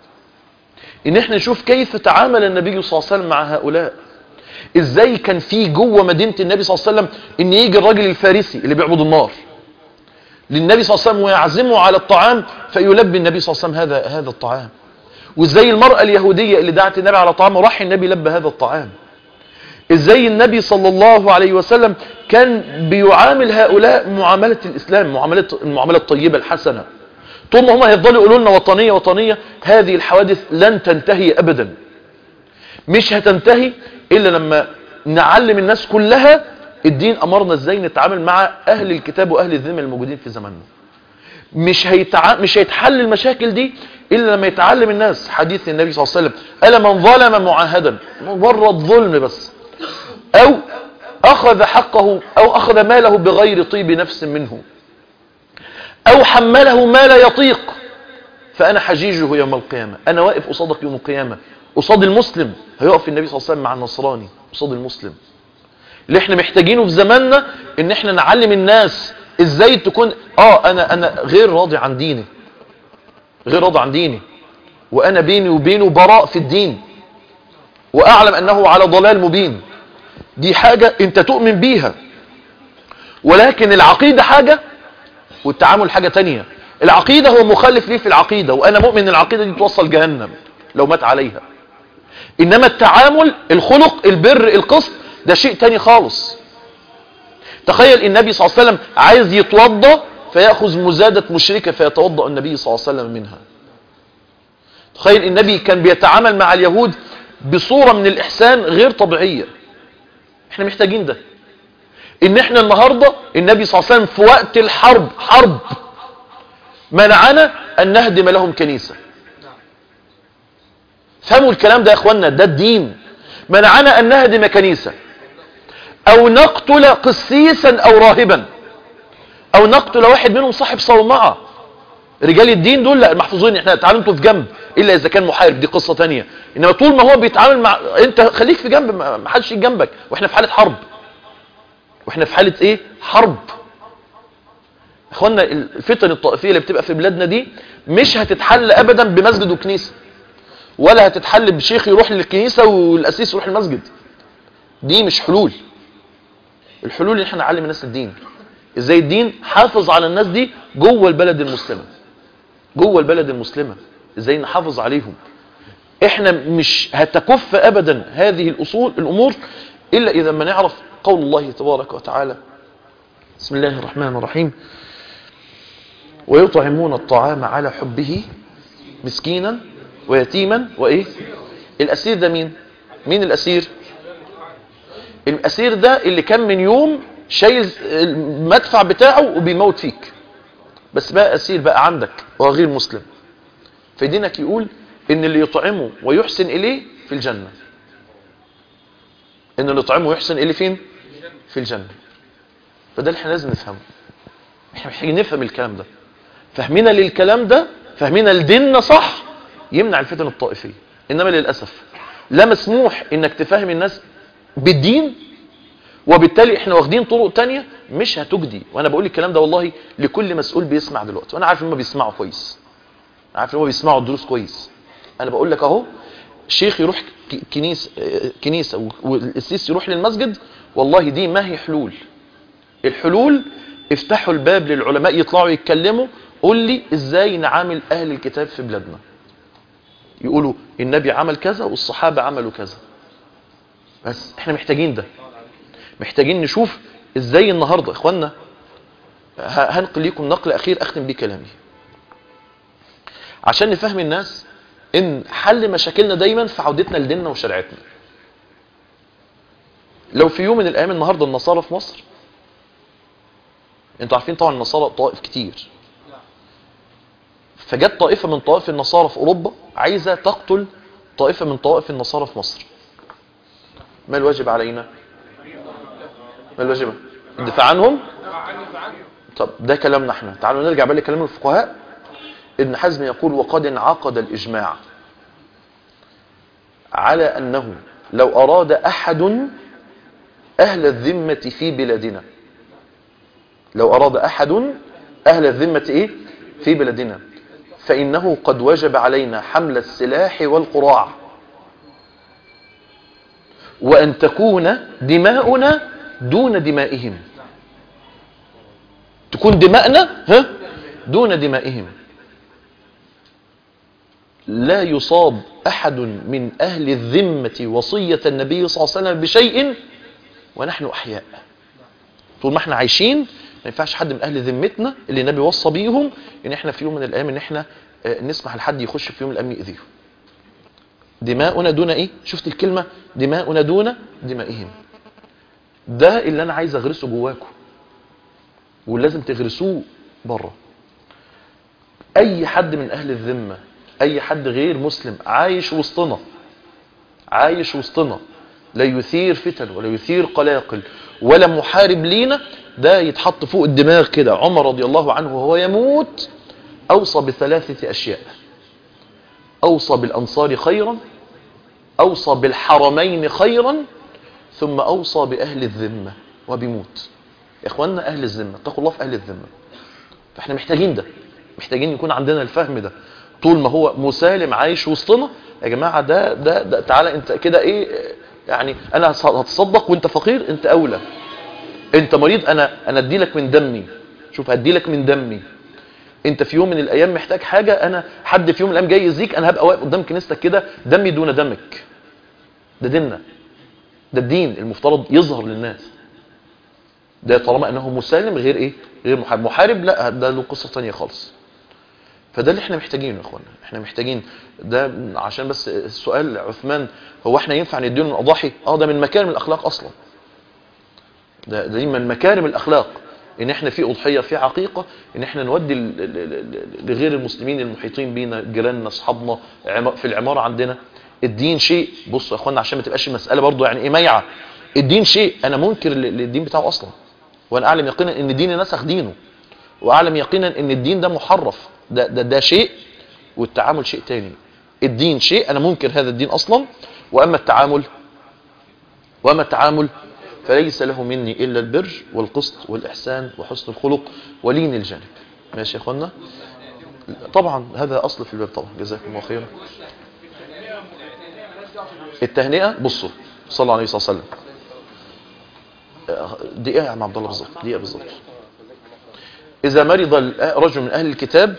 ان احنا نشوف كيف تعامل النبي صلى الله عليه وسلم مع هؤلاء ازاي كان في جوه مدينة النبي صلى الله عليه وسلم ان يجي الراجل الفارسي اللي بيعبد النار للنبي صلى الله عليه وسلم ويعزمه على الطعام فيلبي النبي صلى الله عليه وسلم هذا هذا الطعام وازاي المرأة اليهودية اللي دعت النبي على طعام وراح النبي لبى هذا الطعام ازاي النبي صلى الله عليه وسلم كان بيعامل هؤلاء معاملة الاسلام معاملة المعاملة الطيبة الحسنة طول ما هم هيفضلوا يقولوا لنا وطنية وطنية هذه الحوادث لن تنتهي ابدا مش هتنتهي الا لما نعلم الناس كلها الدين امرنا ازاي نتعامل مع اهل الكتاب واهل الذمه الموجودين في زماننا مش هيتع... مش هيتحل المشاكل دي الا لما يتعلم الناس حديث النبي صلى الله عليه وسلم الا من ظلم معاهدا مجرد ظلم بس او اخذ حقه او اخذ ماله بغير طيب نفس منه او حمله ما لا يطيق فانا حجيجه يوم القيامه انا واقف قصادك يوم القيامه قصاد المسلم هيقف النبي صلى الله عليه وسلم مع النصراني قصاد المسلم اللي احنا محتاجينه في زماننا ان احنا نعلم الناس ازاي تكون اه انا انا غير راضي عن ديني غير راضي عن ديني وانا بيني وبينه براء في الدين واعلم انه على ضلال مبين دي حاجة انت تؤمن بيها ولكن العقيدة حاجة والتعامل حاجة تانية العقيدة هو مخالف ليه في العقيدة وانا مؤمن العقيدة دي توصل جهنم لو مات عليها انما التعامل الخلق البر القسط ده شيء تاني خالص تخيل النبي صلى الله عليه وسلم عايز يتوضى فيأخذ مزادة مشركة فيتوضأ النبي صلى الله عليه وسلم منها تخيل النبي كان بيتعامل مع اليهود بصورة من الإحسان غير طبيعية احنا محتاجين ده ان احنا النهاردة النبي صلى الله عليه وسلم في وقت الحرب حرب منعنا ان نهدم لهم كنيسة فهموا الكلام ده يا اخوانا ده الدين منعنا ان نهدم كنيسة او نقتل قسيسا او راهبا او نقتل واحد منهم صاحب صومعة رجال الدين دول لا محفوظين احنا اتعاملتوا في جنب الا اذا كان محارب دي قصة تانية انما طول ما هو بيتعامل مع انت خليك في جنب ما حدش يجي جنبك واحنا في حالة حرب واحنا في حالة ايه حرب اخوانا الفتن الطائفية اللي بتبقى في بلادنا دي مش هتتحل ابدا بمسجد وكنيسة ولا هتتحل بشيخ يروح للكنيسة والاسيس يروح المسجد دي مش حلول الحلول ان احنا نعلم الناس الدين ازاي الدين حافظ على الناس دي جوه البلد المسلمة جوه البلد المسلمة ازاي نحافظ عليهم احنا مش هتكف ابدا هذه الاصول الامور الا اذا ما نعرف قول الله تبارك وتعالى بسم الله الرحمن الرحيم ويطعمون الطعام على حبه مسكينا ويتيما وايه الاسير ده مين مين الاسير الاسير ده اللي كان من يوم شايل المدفع بتاعه وبيموت فيك بس بقى اسير بقى عندك وغير مسلم فدينك يقول ان اللي يطعمه ويحسن اليه في الجنة ان اللي يطعمه ويحسن اليه فين في الجنة فده اللي احنا لازم نفهمه احنا محتاجين نفهم الكلام ده فهمنا للكلام ده فهمنا لديننا صح يمنع الفتن الطائفية انما للأسف لا مسموح انك تفهم الناس بالدين وبالتالي احنا واخدين طرق تانية مش هتجدي وانا بقول الكلام ده والله لكل مسؤول بيسمع دلوقتي وانا عارف ان هم بيسمعوا كويس عارف ان هم بيسمعوا الدروس كويس انا بقول لك اهو شيخ يروح كنيسة كنيسة والقسيس يروح للمسجد والله دي ما هي حلول الحلول افتحوا الباب للعلماء يطلعوا يتكلموا قول لي ازاي نعامل اهل الكتاب في بلادنا يقولوا النبي عمل كذا والصحابة عملوا كذا بس احنا محتاجين ده محتاجين نشوف ازاي النهاردة اخوانا هنقل لكم نقل اخير اختم بيه كلامي عشان نفهم الناس ان حل مشاكلنا دايما في عودتنا لديننا وشريعتنا لو في يوم من الايام النهاردة النصارى في مصر انتوا عارفين طبعا النصارى طائف كتير فجت طائفة من طوائف النصارى في أوروبا عايزة تقتل طائفة من طوائف النصارى في مصر ما الواجب علينا ما الواجب الدفاع عنهم طب ده كلامنا احنا تعالوا نرجع بقى لكلام الفقهاء ابن حزم يقول وقد انعقد الإجماع على أنه لو أراد أحد أهل الذمة في بلادنا لو أراد أحد أهل الذمة إيه؟ في بلادنا فإنه قد وجب علينا حمل السلاح والقراع وأن تكون دماؤنا دون دمائهم تكون دماءنا ها دون دمائهم لا يصاب أحد من أهل الذمة وصية النبي صلى الله عليه وسلم بشيء ونحن أحياء طول ما احنا عايشين ما ينفعش حد من أهل ذمتنا اللي النبي وصى بيهم إن احنا في يوم من الأيام إن احنا آه، نسمح لحد يخش في يوم من الأيام يأذيهم دماؤنا دون إيه شفت الكلمة دماؤنا دون دمائهم ده اللي أنا عايز أغرسه جواكم ولازم تغرسوه بره اي حد من اهل الذمة اي حد غير مسلم عايش وسطنا عايش وسطنا لا يثير فتن ولا يثير قلاقل ولا محارب لينا ده يتحط فوق الدماغ كده عمر رضي الله عنه وهو يموت اوصى بثلاثة اشياء اوصى بالانصار خيرا اوصى بالحرمين خيرا ثم اوصى باهل الذمة وبيموت يا اخواننا اهل الذمة اتقوا الله في اهل الذمة فاحنا محتاجين ده محتاجين يكون عندنا الفهم ده طول ما هو مسالم عايش وسطنا يا جماعة ده ده, ده تعالى انت كده ايه يعني انا هتصدق وانت فقير انت اولى انت مريض انا انا ادي لك من دمي شوف هدي لك من دمي انت في يوم من الايام محتاج حاجة انا حد في يوم من الايام جاي يزيك انا هبقى واقف قدام كنيستك كده دمي دون دمك ده ديننا ده الدين المفترض يظهر للناس ده طالما انه مسالم غير ايه غير محارب محارب لا ده له قصه ثانيه خالص فده اللي احنا محتاجينه يا اخوانا احنا محتاجين ده عشان بس السؤال عثمان هو احنا ينفع نديله من اضاحي اه ده من مكارم الاخلاق اصلا ده ده من مكارم الاخلاق ان احنا في اضحيه في عقيقه ان احنا نودي ل- ل- ل- لغير المسلمين المحيطين بينا جيراننا اصحابنا عم- في العماره عندنا الدين شيء بصوا يا اخوانا عشان ما تبقاش المساله برضو يعني ايه ميعه الدين شيء انا منكر ل- للدين بتاعه اصلا وانا اعلم يقينا ان ديني نسخ دينه واعلم يقينا ان الدين ده محرف ده ده, ده شيء والتعامل شيء تاني الدين شيء انا منكر هذا الدين اصلا واما التعامل واما التعامل فليس له مني الا البر والقسط والاحسان وحسن الخلق ولين الجانب ماشي يا اخوانا طبعا هذا اصل في الباب طبعا جزاكم الله خيرا التهنئه بصوا صلى الله عليه وسلم دقيقة يا عم عبد الله بالظبط دقيقة بالظبط إذا مرض ال- رجل من أهل الكتاب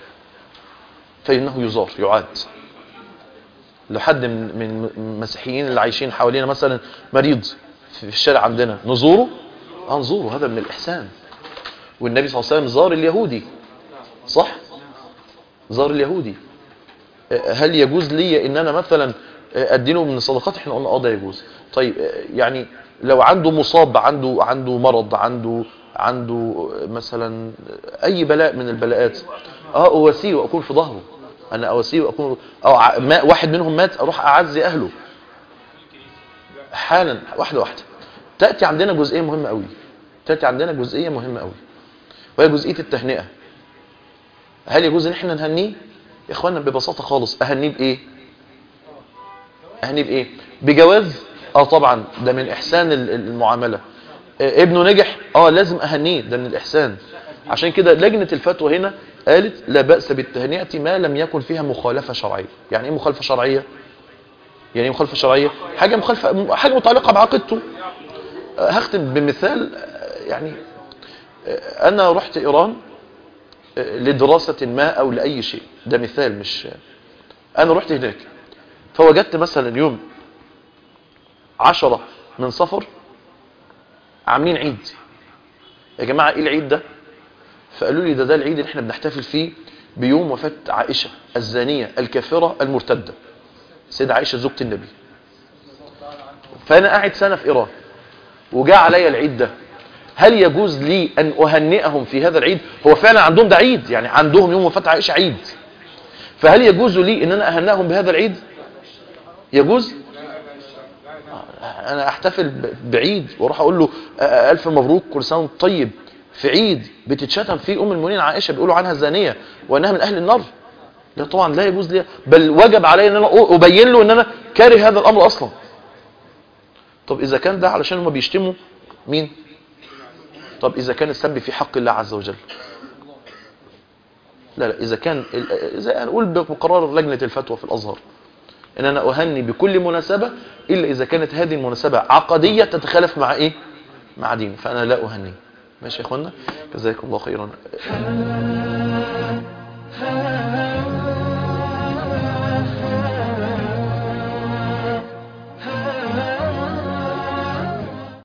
فإنه يزار يعاد لو حد من من المسيحيين اللي عايشين حوالينا مثلا مريض في الشارع عندنا نزوره اه نزوره هذا من الإحسان والنبي صلى الله عليه وسلم زار اليهودي صح زار اليهودي آه، هل يجوز لي ان انا مثلا آه، اديله من الصدقات احنا قلنا اه ده يجوز طيب آه، يعني لو عنده مصاب عنده عنده مرض عنده عنده مثلا اي بلاء من البلاءات اه اواسيه واكون في ظهره انا اواسيه واكون او ع- ما واحد منهم مات اروح اعزي اهله حالا واحده واحده تاتي عندنا جزئيه مهمه قوي تاتي عندنا جزئيه مهمه قوي وهي جزئيه التهنئه هل يجوز ان احنا نهنيه يا اخوانا ببساطه خالص اهنيه بايه اهنيه بايه بجواز اه طبعا ده من احسان ال- ال- المعامله آه، ابنه نجح اه لازم اهنيه ده من الاحسان عشان كده لجنه الفتوى هنا قالت لا باس بالتهنئه ما لم يكن فيها مخالفه شرعيه يعني ايه مخالفه شرعيه يعني ايه مخالفه شرعيه حاجه مخالفه حاجه متعلقه بعقيدته آه، هختم بمثال آه، يعني آه، انا رحت ايران آه، لدراسه ما او لاي شيء ده مثال مش انا رحت هناك فوجدت مثلا يوم عشرة من صفر عاملين عيد يا جماعة ايه العيد ده فقالوا لي ده ده العيد اللي احنا بنحتفل فيه بيوم وفاة عائشة الزانية الكافرة المرتدة سيدة عائشة زوجة النبي فانا قاعد سنة في ايران وجاء عليا العيد ده هل يجوز لي ان اهنئهم في هذا العيد هو فعلا عندهم ده عيد يعني عندهم يوم وفاة عائشة عيد فهل يجوز لي ان انا اهنئهم بهذا العيد يجوز انا احتفل ب- بعيد واروح اقول له آه، الف مبروك كل سنه وانت طيب في عيد بتتشتم فيه ام المؤمنين عائشه بيقولوا عنها زانيه وانها من اهل النار لا طبعا لا يجوز لي بل وجب علي ان انا أ- ابين له ان انا كاره هذا الامر اصلا طب اذا كان ده علشان هم بيشتموا مين طب اذا كان السب في حق الله عز وجل لا لا اذا كان ال- زي هنقول بقرار لجنه الفتوى في الازهر ان انا اهني بكل مناسبة الا اذا كانت هذه المناسبة عقدية تتخالف مع ايه مع دين فانا لا اهني ماشي يا اخوانا جزاكم الله خيرا